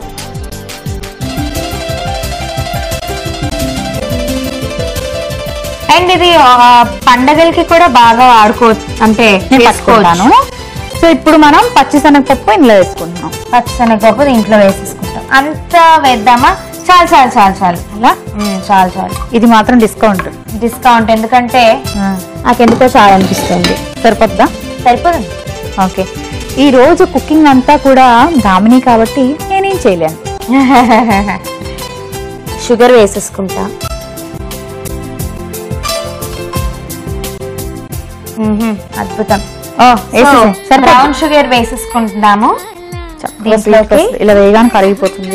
అండ్ ఇది ఆ, పండగలకి కూడా బాగా వాడుకోవచ్చు అంటే నేను చేసుకోవచ్చు. పట్టుకుంటాను సో ఇప్పుడు మనం పచ్చిశనగపప్పు ఇందులో వేసుకుంటున్నాం పచ్చిశనగపప్పు దీంట్లో వేసేసుకుంటాం అంత వేద్దామా చాలు చాలు చాలు చాలు అలా ఉమ్, చాలు చాలు ఇది మాత్రం డిస్కౌంట్ డిస్కౌంట్ ఎందుకంటే నాకెందుకో చాలా అనిపిస్తుంది సరిపోద్దా సరిపోతుంది ఓకే ఈ రోజు కుకింగ్ అంతా కూడా దామిని కాబట్టి నేనేం చేయలేను షుగర్ వేసేసుకుంటా మ్మ్హ్మ్, అద్భుతం ఓ, వేసేసేయ్. సరిపోద్ది. బ్రౌన్ షుగర్ వేసేసుకుంటున్నాము చక్కగా sweet వస్తుంది. ఇలా వేయగానే కరిగిపోతుంది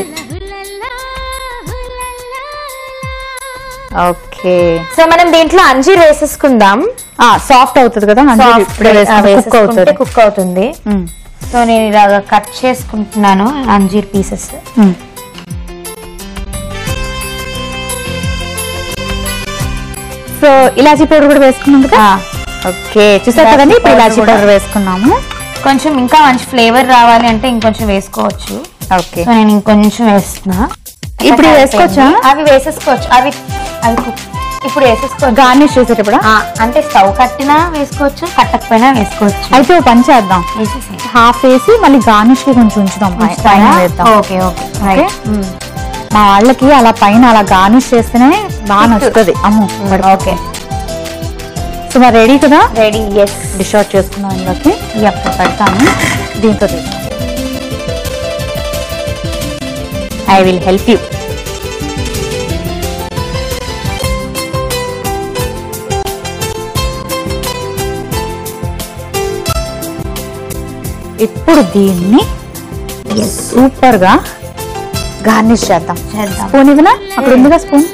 ఓకే సో మనం దీంట్లో అంజీర్ వేసేసుకుందాం సాఫ్ట్ అవుతుంది కదా అంజీర్ Soft ఇప్పుడే గా వేసుకుంటే కుక్ వేసేసుకుంటే అవుతుంది కుక్ అవుతుంది మ్మ్. సో నేను ఇలాగ కట్ చేసుకుంటున్నాను అంజీర్ పీసెస్ మ్మ్. సో ఇలాచీ పౌడర్ కూడా వేసుకున్నాం కదా ఓకే చూసారు ఇలాచీ కదండి ఇప్పుడు powder ఇలాచీ కూడా. పౌడర్ వేసుకున్నాము కొంచెం ఇంకా మంచి ఫ్లేవర్ రావాలి అంటే ఇంకొంచెం వేసుకోవచ్చు ఓకే సో నేను ఇంకొంచెం వేస్తున్నా ఇప్పుడు అట్లా వేసుకోవచ్చా? అయిపోయింది. అవి వేసేసుకోవచ్చు అవి అవి cook- ఇప్పుడు వేసేసుకోవచ్చు గార్నిష్ చేసేటప్పుడు ఆ, అంటే స్టవ్ కట్టినా వేసుకోవచ్చు కట్టకపోయినా వేసుకోవచ్చు అయితే ఓ పని చేద్దాం వేసేసేయ్. హాఫ్ వేసి మళ్ళీ గార్నిష్ కి కొంచెం ఉంచుదాం పై- పైన ఉంచుతారా? వేద్దాం ఓకే ఓకే ఓకే రైట్. మా వాళ్ళకి అలా పైన అలా గార్నిష్ చేస్తేనే బాగా నచ్చుతుంది అమ్ము ఓకే సో మరి రెడీ కదా రెడీ ఎస్ డిష్ అవుట్ చేసుకున్నాం ఇందులోకి Yep. పెడతాను దీంతో తీస్తాం ఐ విల్ హెల్ప్ యూ ఇప్పుడు దీన్ని సూపర్ గా గార్నిష్ చేద్దాం చేద్దాం. స్పూన్ ఇవ్వనా అక్కడ ఉందిగా స్పూన్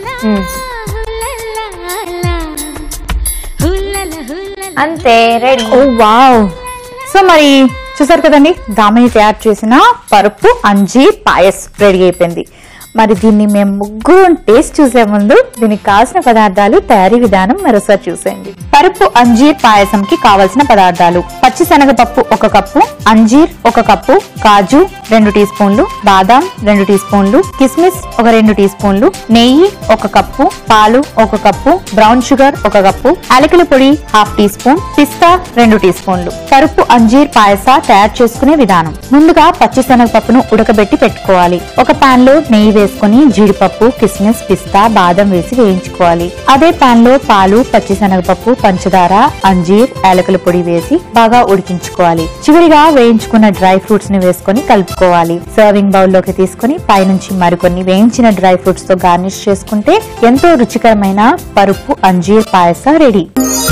అంతే రెడీ ఓ వావ్ సో మరి చూసారు కదండి దామిని తయారు చేసిన పరుపు అంజీర్ పాయస్ రెడీ అయిపోయింది మరి దీన్ని మేము ముగ్గురు టేస్ట్ చూసే ముందు దీనికి కావాల్సిన పదార్థాలు తయారీ విధానం మరోసారి చూసేయండి పరుపు అంజీర్ పాయసంకి కావలసిన పదార్థాలు పచ్చి శనగపప్పు ఒక కప్పు అంజీర్ ఒక కప్పు కాజు రెండు టీ స్పూన్లు బాదాం రెండు టీ స్పూన్లు కిస్మిస్ ఒక రెండు టీ స్పూన్లు నెయ్యి ఒక కప్పు పాలు ఒక కప్పు బ్రౌన్ షుగర్ ఒక కప్పు యాలకుల పొడి హాఫ్ టీ స్పూన్ పిస్తా రెండు టీ స్పూన్లు పరుపు అంజీర్ పాయస తయారు చేసుకునే విధానం ముందుగా పచ్చిశనగపప్పును ఉడకబెట్టి పెట్టుకోవాలి ఒక పాన్ లో నెయ్యి వేసుకుని జీడిపప్పు కిస్మిస్ పిస్తా బాదం వేసి వేయించుకోవాలి అదే పాన్ లో పాలు పచ్చిశనగపప్పు పంచదార అంజీర్ యాలకుల పొడి వేసి బాగా ఉడికించుకోవాలి చివరిగా వేయించుకున్న డ్రై ఫ్రూట్స్ ని వేసుకొని కలుపుకోవాలి సర్వింగ్ బౌల్ లోకి తీసుకుని పైనుంచి మరికొన్ని వేయించిన డ్రై ఫ్రూట్స్ తో గార్నిష్ చేసుకుంటే ఎంతో రుచికరమైన పరుపు అంజీర్ పాయస రెడీ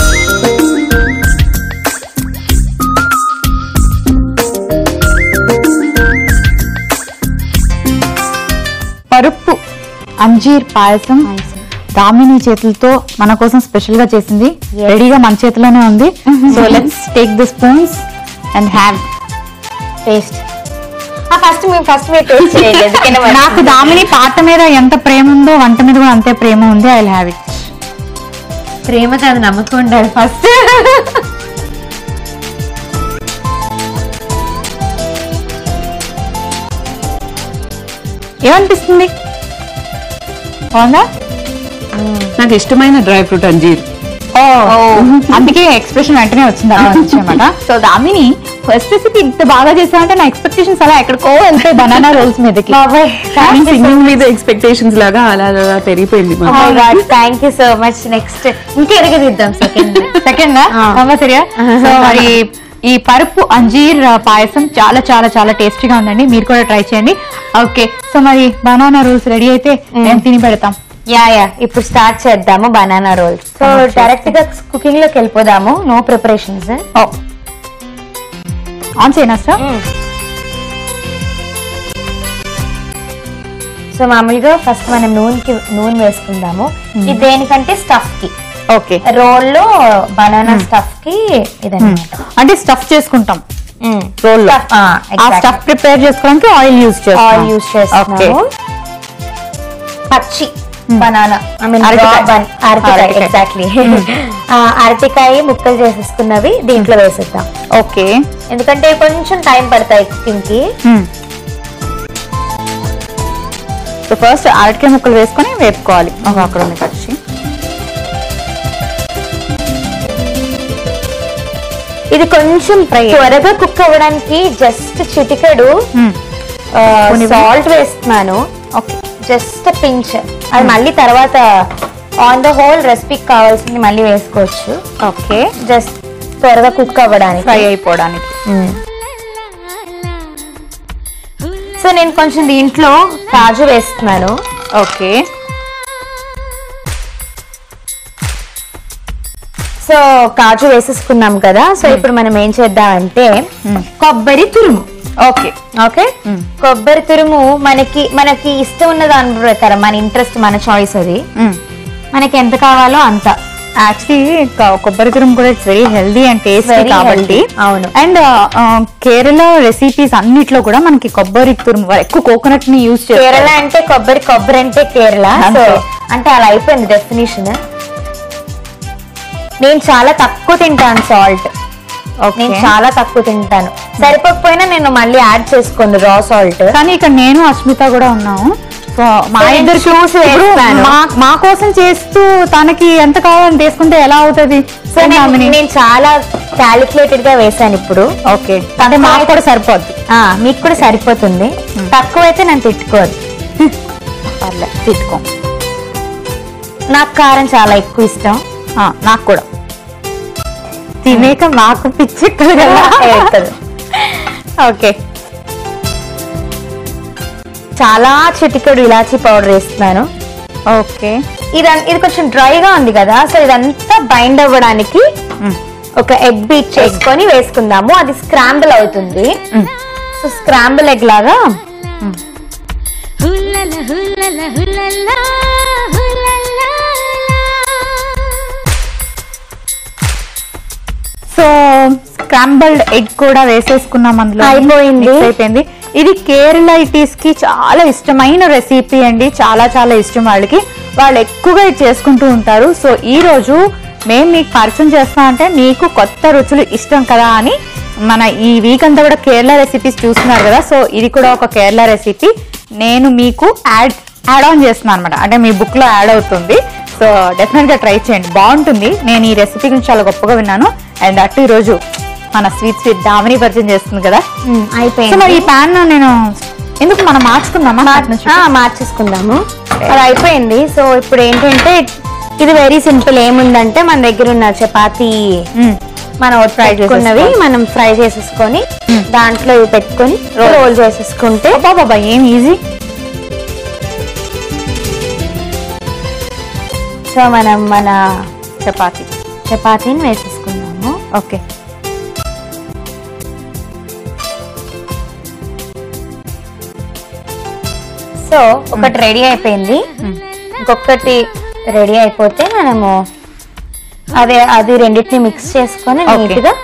పరుపు అంజీర్ పాయసం దామిని చేతులతో మన కోసం స్పెషల్ గా చేసింది రెడీగా మన చేతిలోనే ఉంది so let's take the spoons and have taste first మేము ఫస్ట్ మీరు టేస్ట్ చేయండి ఎందుకంటే మరి- నాకు దామిని పాట మీద ఎంత ప్రేమ ఉందో వంట మీద కూడా అంతే ప్రేమ ఉంది ఐ హ్యావ్ ఇట్ ప్రేమతో అది నమ్మకం ఉండాలి ఫస్ట్ ఏమనిపిస్తుంది బాగుందా నాకు ఇష్టమైన డ్రై ఫ్రూట్ అంజీర్ ఓ అందుకే ఎక్స్ప్రెషన్ వెంటనే వచ్చింది అలా నుంచి అనమాట సో దామిని ఫస్ట్ రెసిపీ ఇంత బాగా చేసావంటే నా ఎక్స్పెక్టేషన్స్ అలా ఎక్కడికో వెళ్తాయి బనానా రోల్స్ మీదకి బాబాయ్ సింగింగ్ మీద ఎక్స్పెక్టేషన్స్ లాగా అలా అలా పెరిగిపోయింది మాకు. Thank you so much next ఇంకా ఎరగదిద్దాం సెకండ్ సెకండ్ కంపల్సరియా సో మరి ఈ పరుపు అంజీర్ ఆ, పాయసం చాలా చాలా చాలా టేస్టీగా ఉందండి మీరు కూడా ట్రై చేయండి ఓకే సో మరి బనానా రోల్స్ రెడీ అయితే మేము తిని పెడతాం యా యా ఇప్పుడు స్టార్ట్ చేద్దాము బనానా రోల్స్ సో డైరెక్ట్ గా కుకింగ్ లోకి వెళ్ళిపోదాము నో ప్రిపరేషన్స్ ఓ ఆన్ చేయనా సార్ సో మామూలుగా ఫస్ట్ మనం నూనెకి నూనె వేసుకుందాము ఇది దేనికంటే స్టఫ్ కి ఓకే రోల్ లో బనానా స్టఫ్ కి ఇదన్నమాట అంటే స్టఫ్ చేసుకుంటాం మ్మ్. రోల్ లో Stuff, ఆ, ఆ exactly. స్టఫ్ ప్రిపేర్ చేసుకోవడానికి ఆయిల్ యూజ్ చేస్తాం ఆయిల్ యూస్ చేస్తున్నాము పచ్చి బనానా ఐ మీన్ అరటికాయ. అరటికాయ అరటికాయ. ఎగ్జాక్ట్లీ అరటికాయ ముక్కలు చేసేసుకున్నవి దీంట్లో వేసేద్దాం ఓకే ఎందుకంటే కొంచెం టైం పడతాయి కుకింగ్ కి సో ఫస్ట్ అరటికాయ ముక్కలు వేసుకొని వేపుకోవాలి ఒక అక్కడ ఉంది పచ్చి ఇది కొంచెం త్వరగా కుక్ అవ్వడానికి జస్ట్ చిటికెడు సాల్ట్ వేస్తున్నాను ఓకే జస్ట్ పించ్ అది మళ్ళీ తర్వాత ఆన్ ద హోల్ రెసిపీకి కావాల్సింది మళ్ళీ వేసుకోవచ్చు ఓకే జస్ట్ త్వరగా కుక్ అవ్వడానికి ఫ్రై అయిపోవడానికి సో నేను కొంచెం దీంట్లో కాజు వేస్తున్నాను ఓకే సో కాజు వేసేసుకున్నాం కదా సో ఇప్పుడు మనం ఏం చేద్దామంటే కొబ్బరి తురుము ఓకే ఓకే కొబ్బరి తురుము మనకి మనకి ఇష్టం ఉన్న దాని ప్రకారం మన ఇంట్రెస్ట్ మన చాయిస్ అది మనకి ఎంత కావాలో అంత యాక్చువల్లీ కొబ్బరి తురుము కూడా it's very healthy and tasty Very కాబట్టి healthy, అవును. అండ్ కేరళ రెసిపీస్ అన్నిట్లో కూడా మనకి కొబ్బరి తురుము ఎక్కువ కోకోనట్ ని యూజ్ కేరళ చేస్తారు అంటే కొబ్బరి కొబ్బరి అంటే కేరళ సో అంతే. అంటే అలా అయిపోయింది డెఫినేషన్ నేను చాలా తక్కువ తింటాను సాల్ట్ నేను చాలా తక్కువ తింటాను సరిపోకపోయినా నేను మళ్ళీ యాడ్ చేసుకోండి రా సాల్ట్ కానీ ఇక్కడ నేను అస్మిత కూడా ఉన్నాము సో మా సో నేను ఇద్దరు చూసి ఇప్పుడు వేస్తాను. మా మా కోసం చేస్తూ తనకి ఎంత కావాలని తీసుకుంటే ఎలా అవుతుంది సో నేను నేను చాలా క్యాలిక్యులేటెడ్ గా వేసాను ఇప్పుడు ఓకే అంటే మాకు కూడా సరిపోద్ది ఆ మీకు కూడా సరిపోతుంది తక్కువ అయితే నేను తిట్టుకోదు పర్లేదు తిట్టుకో నాకు కారం చాలా ఎక్కువ ఇష్టం ఆ, నాకు కూడా తినేక మాకు పిచ్చి కదా వేస్తుంది. ఓకే చాలా చిటికెడు ఇలాచీ పౌడర్ వేస్తున్నాను ఓకే ఇదం- ఇది కొంచెం డ్రైగా ఉంది కదా సో ఇదంతా బైండ్ అవ్వడానికి ఒక ఎగ్ బీట్ చేసుకొని వేసుకుందాము అది స్క్రాంబుల్ అవుతుంది సో స్క్రాంబుల్ ఎగ్ లాగా హుల్లల హుల్లల హుల్లల హుల్లల సో స్క్రాంబల్డ్ ఎగ్ కూడా వేసేసుకున్నాం అందులో అయిపోయింది. Mix అయిపోయింది ఇది కేరళ ఇటీస్ కి చాలా ఇష్టమైన రెసిపీ అండి చాలా చాలా ఇష్టం వాళ్ళకి వాళ్ళు ఎక్కువగా ఇది చేసుకుంటూ ఉంటారు సో ఈ రోజు మేము మీకు పరిచయం చేస్తాం అంటే మీకు కొత్త రుచులు ఇష్టం కదా అని మన ఈ వీక్ అంతా కూడా కేరళ రెసిపీస్ చూస్తున్నారు కదా సో ఇది కూడా ఒక కేరళ రెసిపీ నేను మీకు యాడ్ యాడ్ ఆన్ చేస్తున్నాను అనమాట అంటే మీ బుక్ లో యాడ్ అవుతుంది సో డెఫినెట్ గా ట్రై చేయండి బాగుంటుంది నేను ఈ రెసిపీ గురించి చాలా గొప్పగా విన్నాను అండ్ అటు ఈ రోజు మన స్వీట్ స్వీట్ దామిని పరిచయం చేస్తుంది కదా మ్, సో అయిపోయింది మరి ఈ ప్యాన్ నేను ఎందుకు మనం మార్చుకుందామా అటు నుంచి? ఆ, మార్చేసుకుందాము అది అయిపోయింది సో ఇప్పుడు ఏంటంటే ఇది వెరీ సింపుల్ ఏముందంటే మన దగ్గర ఉన్న చపాతీ మ్, మనం Fry పెట్టుకున్నవి చేసేసుకోవాలి. మనం ఫ్రై చేసేసుకొని దాంట్లో ఇవి పెట్టుకొని రోల్ చేసేసుకుంటే అబ్బా బాబా ఏం ఈజీ సో మనం మన చపాతి చపాతీని వేసేసుకుందాము ఓకే సో ఒకటి రెడీ అయిపోయింది ఇంకొకటి రెడీ అయిపోతే మనము అదే అది రెండింటిని మిక్స్ చేసుకొని Okay. నీట్ గా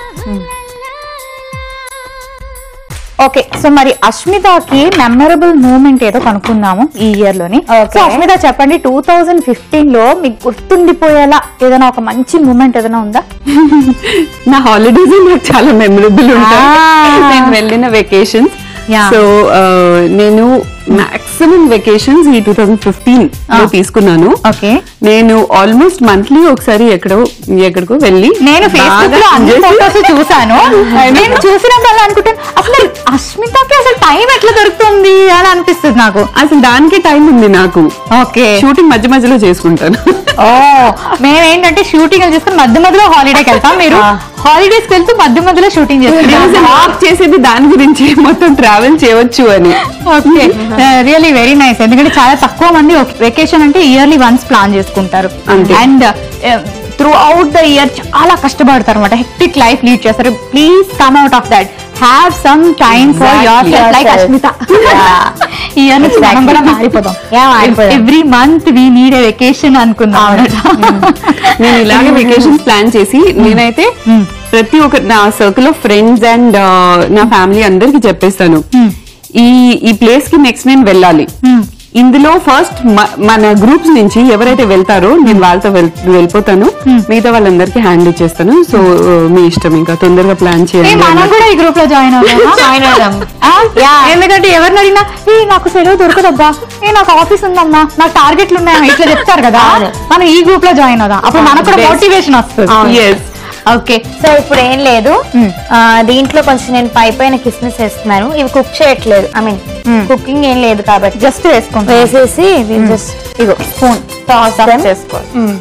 ఓకే సో మరి అష్మితకి మెమరబుల్ మూమెంట్ ఏదో కనుక్కుందాము ఈ ఇయర్ లోని Okay. సో అష్మిత చెప్పండి టూ థౌజండ్ ఫిఫ్టీన్ లో మీకు గుర్తుండిపోయేలా ఏదైనా ఒక మంచి మూమెంట్ ఏదైనా ఉందా నా హాలిడేస్ నాకు చాలా మెమరబుల్ ఉంటాయి Ah. నేను వెళ్ళిన వెకేషన్స్ Yeah. సో నేను మాక్సిమం వెకేషన్స్ ఈ టూ థౌసండ్ ఫిఫ్టీన్ లో తీసుకున్నాను ఓకే నేను ఆల్మోస్ట్ మంత్లీ ఒకసారి ఎక్కడో ఎక్కడికో వెళ్ళి నేను ఫేస్బుక్ బాగా లో అన్ని enjoy చేసి- ఫోటోస్ చూసాను నేను చూసినప్పుడు అనుకుంటాను అసలు అస్మితకి అసలు టైం ఎట్లా దొరుకుతుంది అని అనిపిస్తుంది నాకు అసలు దానికి టైం ఉంది నాకు ఓకే షూటింగ్ మధ్య మధ్యలో చేసుకుంటాను ఓ మేమేంటంటే షూటింగ్ చేసుకుని మధ్య మధ్యలో హాలిడేకి వెళ్తాం మీరు హాలిడేస్ వెళ్తూ మధ్య మధ్యలో షూటింగ్ చేస్తారు వాక్ చేసేది దాని గురించి మొత్తం ట్రావెల్ చేయవచ్చు అని ఓకే రియలీ వెరీ నైస్ ఎందుకంటే చాలా తక్కువ మంది వెకేషన్ అంటే ఇయర్లీ వన్స్ ప్లాన్ చేసుకుంటారు అంతే. And throughout the year చాలా కష్టపడతారు అనమాట హెక్టిక్ లైఫ్ లీడ్ చేస్తారు please come out of that have some time for yourself like Asmita ఈ ఇయర్ నుంచి మనం కూడా మారిపోదాం Yeah, మారిపోదాం. Every month we need a vacation అనుకుందాం నేను ఇలాగే వెకేషన్ ప్లాన్ చేసి నేనైతే ప్రతి ఒక్క నా సర్కిల్ ఆఫ్ ఫ్రెండ్స్ అండ్ నా ఫ్యామిలీ అందరికి చెప్పేస్తాను ఈ ఈ ప్లేస్ కి నెక్స్ట్ నేను వెళ్ళాలి ఇందులో ఫస్ట్ మన గ్రూప్స్ నుంచి ఎవరైతే వెళ్తారో నేను వాళ్ళతో వెళ్- వెళ్ళిపోతాను మిగతా వాళ్ళందరికీ హ్యాండ్ ఇచ్చేస్తాను సో మీ ఇష్టం ఇంకా తొందరగా ప్లాన్ ఏ, చేయండి మనం కూడా ఈ గ్రూప్ లో జాయిన్ అవుదామా జాయిన్ అవుదాం ఆ? ఎందుకంటే ఎవరిని అడిగినా ఏ నాకు సెలవు దొరకదబ్బా ఏ నాకు ఆఫీస్ ఉందమ్మా నాకు టార్గెట్లు ఉన్నాయా ఇట్లా చెప్తారు కదా మనం ఈ గ్రూప్ లో జాయిన్ అవుదాం అప్పుడు మనకు కూడా Best. మోటివేషన్ వస్తుంది ఎస్ ఓకే సో ఇప్పుడు ఏం లేదు ఆ, దీంట్లో కొంచెం నేను పై పైన కిస్మిస్ వేస్తున్నాను ఇవి కుక్ చేయట్లేదు ఐ మీన్ కుకింగ్ ఏం లేదు కాబట్టి జస్ట్ వేసుకుంటాం వేసేసి జస్ట్ ఇగో స్పూన్ టాస్ చేసుకో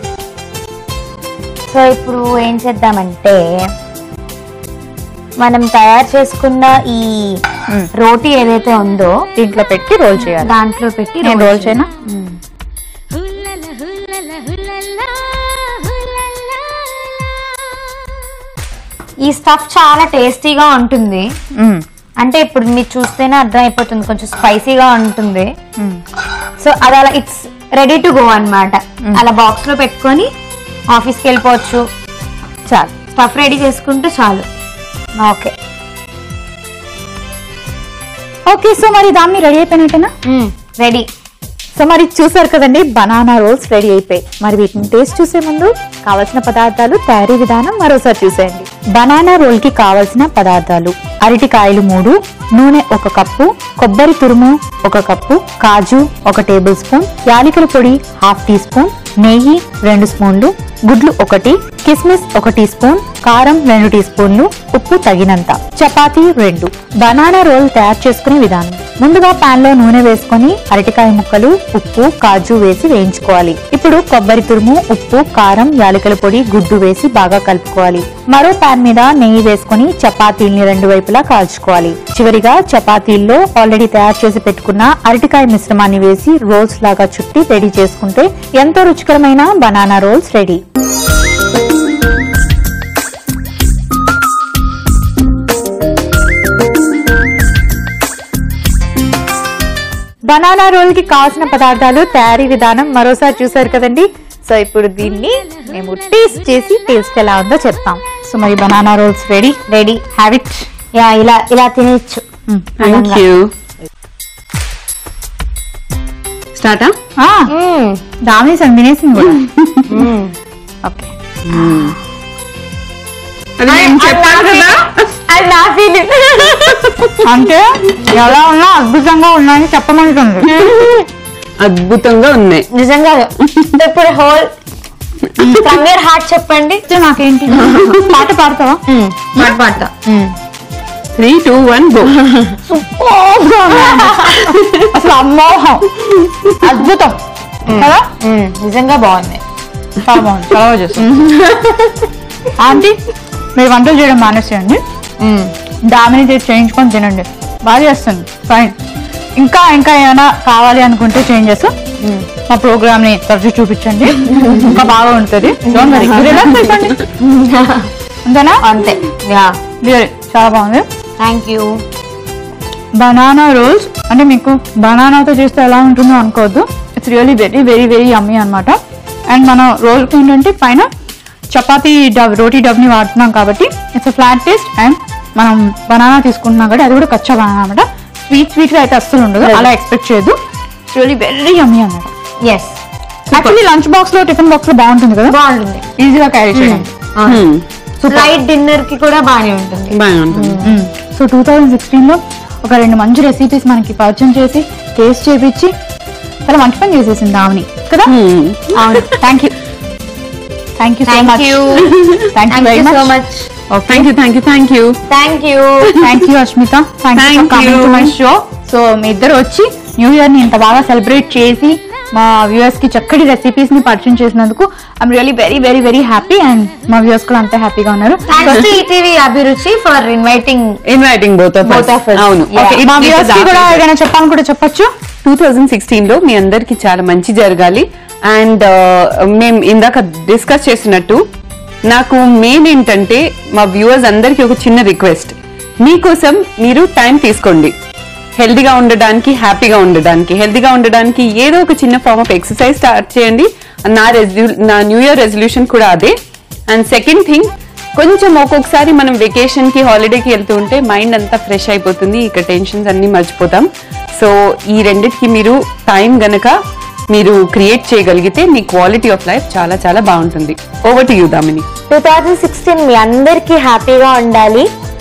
సో ఇప్పుడు ఏం చేద్దామంటే మనం తయారు చేసుకున్న ఈ రోటీ ఏదైతే ఉందో దీంట్లో పెట్టి రోల్ చేయాలి దాంట్లో పెట్టి నేను రోల్ చేయనా హుల్లల హుల్లల హుల్లల హుల్లల ఈ స్టఫ్ చాలా టేస్టీగా ఉంటుంది అంటే ఇప్పుడు మీరు చూస్తేనే అర్థం అయిపోతుంది కొంచెం స్పైసీగా ఉంటుంది సో అది అలా ఇట్స్ రెడీ టు గో అన్నమాట అలా బాక్స్ లో పెట్టుకొని ఆఫీస్కి వెళ్ళిపోవచ్చు చాలు స్టఫ్ రెడీ చేసుకుంటే చాలు ఓకే ఓకే సో మరి దాన్ని రెడీ అయిపోయినట్టేనా రెడీ సో మరి చూసారు కదండి బనానా రోల్స్ రెడీ అయిపోయి మరి వీటిని టేస్ట్ చూసే ముందు కావలసిన పదార్థాలు తయారీ విధానం మరోసారి చూసేయండి బనానా రోల్ కి కావలసిన పదార్థాలు అరటికాయలు మూడు నూనె ఒక కప్పు కొబ్బరి తురుము ఒక కప్పు కాజు ఒక టేబుల్ స్పూన్ యాలకుల పొడి హాఫ్ టీ స్పూన్ నెయ్యి రెండు స్పూన్లు గుడ్లు ఒకటి కిస్మిస్ ఒక టీ స్పూన్ కారం రెండు టీ స్పూన్లు ఉప్పు తగినంత చపాతీ రెండు బనానా రోల్ తయారు చేసుకునే విధానం ముందుగా పాన్ లో నూనె వేసుకొని అరటికాయ ముక్కలు ఉప్పు కాజు వేసి వేయించుకోవాలి ఇప్పుడు కొబ్బరి తురుము ఉప్పు కారం యాలకుల పొడి గుడ్డు వేసి బాగా కలుపుకోవాలి మరో పాన్ మీద నెయ్యి వేసుకొని చపాతీల్ని రెండు వైపులా కాల్చుకోవాలి చివరిగా చపాతీల్లో ఆల్రెడీ తయారు చేసి పెట్టుకున్న అరటికాయ మిశ్రమాన్ని వేసి రోల్స్ లాగా చుట్టి రెడీ చేసుకుంటే ఎంతో రుచికరమైన banana rolls ready banana roll కి కావాల్సిన పదార్థాలు తయారీ విధానం మరోసారి చూసారు కదండి సో ఇప్పుడు దీన్ని మేము టేస్ట్ చేసి టేస్ట్ ఎలా ఉందో చెప్తాం సో మరి banana rolls ready ready have it yeah ఇలా ఇలా తినచ్చు థ్యాంక్ యూ స్టార్టా దామేసాను తినేసింది కూడా ఓకే అది నేను చెప్పాను కదా అది నా ఫీలింగ్ అంటే ఎలా ఉన్నా అద్భుతంగా ఉన్నాయని చెప్పమంటుంది అద్భుతంగా ఉన్నాయి నిజంగా ఇప్పుడు హోల్ ఫ్రమ్ యూర్ హార్ట్ చెప్పండి అయితే నాకేంటి పాట పాడతావా మాట పాడతా త్రీ టూ వన్ గో అసలు అమ్మోహం అద్భుతం కదా నిజంగా బాగుంది చాలా బాగుంది చాలా బాగా చేస్తాం ఆంటీ మీరు వంటలు చేయడం మానేసేయండి దామిని చేసి చేయించుకొని తినండి బాగా చేస్తుంది ఫైన్ ఇంకా ఇంకా ఏమైనా కావాలి అనుకుంటే చేంజ్ చేస్తాం మా ప్రోగ్రామ్ ని తరచూ చూపించండి ఇంకా బాగా ఉంటుంది Don't worry. Relax అయిపోండి. అంతేనా అంతే యా Really, చాలా బాగుంది థ్యాంక్ యూ బనానా రోల్స్ అంటే మీకు బనానాతో చేస్తే ఎలా ఉంటుందో అనుకోవద్దు it's really very very very yummy అనమాట అండ్ మన రోల్కి ఏంటంటే పైన చపాతీ డబ్ రోటీ డబ్ని వాడుతున్నాం కాబట్టి ఇట్స్ ఫ్లాట్ టేస్ట్ అండ్ మనం బనానా తీసుకుంటున్నాం కాబట్టి అది కూడా కచ్చా బనానా అనమాట స్వీట్ స్వీట్గా అయితే అస్సలు ఉండదు అలా ఎక్స్పెక్ట్ చేయొద్దు ఇట్స్ రియలీ వెరీ యమ్మీ అనమాట ఎస్ యాక్చువల్లీ లంచ్ బాక్స్ లో టిఫిన్ బాక్స్ లో బాగుంటుంది కదా బాగుంటుంది ఈజీగా క్యారీ చేయడానికి నైట్ డిన్నర్ కి కూడా బాగానే ఉంటుంది బాగా ఉంటుంది సో టూ థౌజండ్ సిక్స్టీన్ లో ఒక రెండు మంచి రెసిపీస్ మనకి పరిచయం చేసి టేస్ట్ చేపించి చాలా మంచి పని చేసేసింది ఆమెని కదా అవును thank you thank you so Thank much you. Thank you thank very you so much much thank you thank you thank you thank you thank you Ashmita thank you Thank coming to you. My show so మీ ఇద్దరు వచ్చి new year ని ఇంత బాగా celebrate చేసి మా viewers కి చక్కటి రెసిపీస్ ని పరిచయం చేసినందుకు I'm really very very very happy and మా వ్యూయర్స్ కూడా అంతే హ్యాపీగా ఉన్నారు thanks to ETV Abhiruchi for inviting inviting both of Both of us. అవును Yeah. Okay, మా it- it వ్యూయర్స్ is కి కూడా our pleasure. ఏదైనా చెప్పాలని కూడా చెప్పొచ్చు టూ థౌజండ్ సిక్స్టీన్ లో మీ అందరికి చాలా మంచి జరగాలి అండ్ మేము ఇందాక డిస్కస్ చేసినట్టు నాకు మెయిన్ ఏంటంటే మా వ్యూవర్స్ అందరికి ఒక చిన్న రిక్వెస్ట్ మీకోసం మీరు టైం తీసుకోండి హెల్దీగా ఉండడానికి హ్యాపీగా ఉండడానికి హెల్దీగా ఉండడానికి ఏదో ఒక చిన్న ఫార్మ్ ఆఫ్ ఎక్సర్సైజ్ స్టార్ట్ చేయండి నా రెజ్యూ నా న్యూ ఇయర్ రెజల్యూషన్ కూడా అదే అండ్ సెకండ్ థింగ్ కొంచెం ఒక్కొక్కసారి మనం వెకేషన్ కి హాలిడేకి వెళ్తూ ఉంటే మైండ్ అంతా ఫ్రెష్ అయిపోతుంది ఇక టెన్షన్స్ అన్ని మర్చిపోతాం సో ఈ రెండిటికి మీరు టైం గనక మీరు క్రియేట్ చేయగలిగితే మీ క్వాలిటీ ఆఫ్ లైఫ్ చాలా చాలా బాగుంటుంది over to you Damini two thousand sixteen మీ అందరికీ హ్యాపీగా ఉండాలి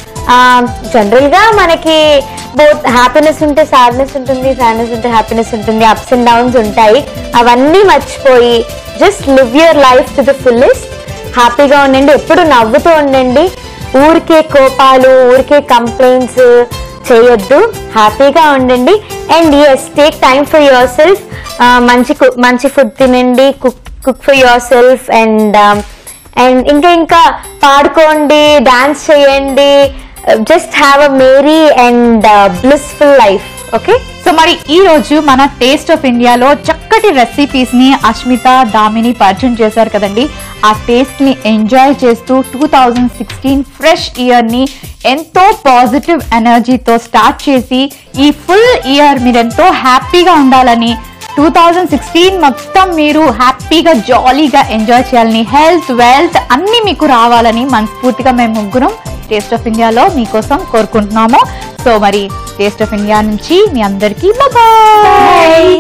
జనరల్ గా మనకి బోత్ హ్యాపీనెస్ ఉంటే సాడ్నెస్ ఉంటుంది సాడ్నెస్ ఉంటే హ్యాపీనెస్ ఉంటుంది అప్స్ అండ్ డౌన్స్ ఉంటాయి అవన్నీ మర్చిపోయి just live your life to the fullest హ్యాపీగా ఉండండి ఎప్పుడు నవ్వుతూ ఉండండి ఊరికే కోపాలు ఊరికే కంప్లైంట్స్ చేయొద్దు హ్యాపీగా ఉండండి and yes take time for yourself మంచి cook- మంచి ఫుడ్ తినండి cook cook for yourself and and ఇంకా ఇంకా పాడుకోండి డాన్స్ చేయండి just have a merry and blissful life okay so మరి ఈ రోజు మన టేస్ట్ ఆఫ్ ఇండియాలో చక్కటి రెసిపీస్ ని అష్మిత దామిని పరిచయం చేశారు కదండి ఆ టేస్ట్ ని ఎంజాయ్ చేస్తూ two thousand sixteen fresh year ని ఎంతో పాజిటివ్ ఎనర్జీతో స్టార్ట్ చేసి ఈ ఫుల్ ఇయర్ మీరు ఎంతో హ్యాపీగా ఉండాలని టూ థౌజండ్ సిక్స్టీన్ మొత్తం మీరు హ్యాపీగా జాలీగా ఎంజాయ్ చేయాలని హెల్త్ వెల్త్ అన్ని మీకు రావాలని మనస్ఫూర్తిగా మేము ముగ్గురం టేస్ట్ ఆఫ్ ఇండియాలో మీకోసం కోరుకుంటున్నాము సో మరి టేస్ట్ ఆఫ్ ఇండియా నుంచి మీ అందరికీ బాయ్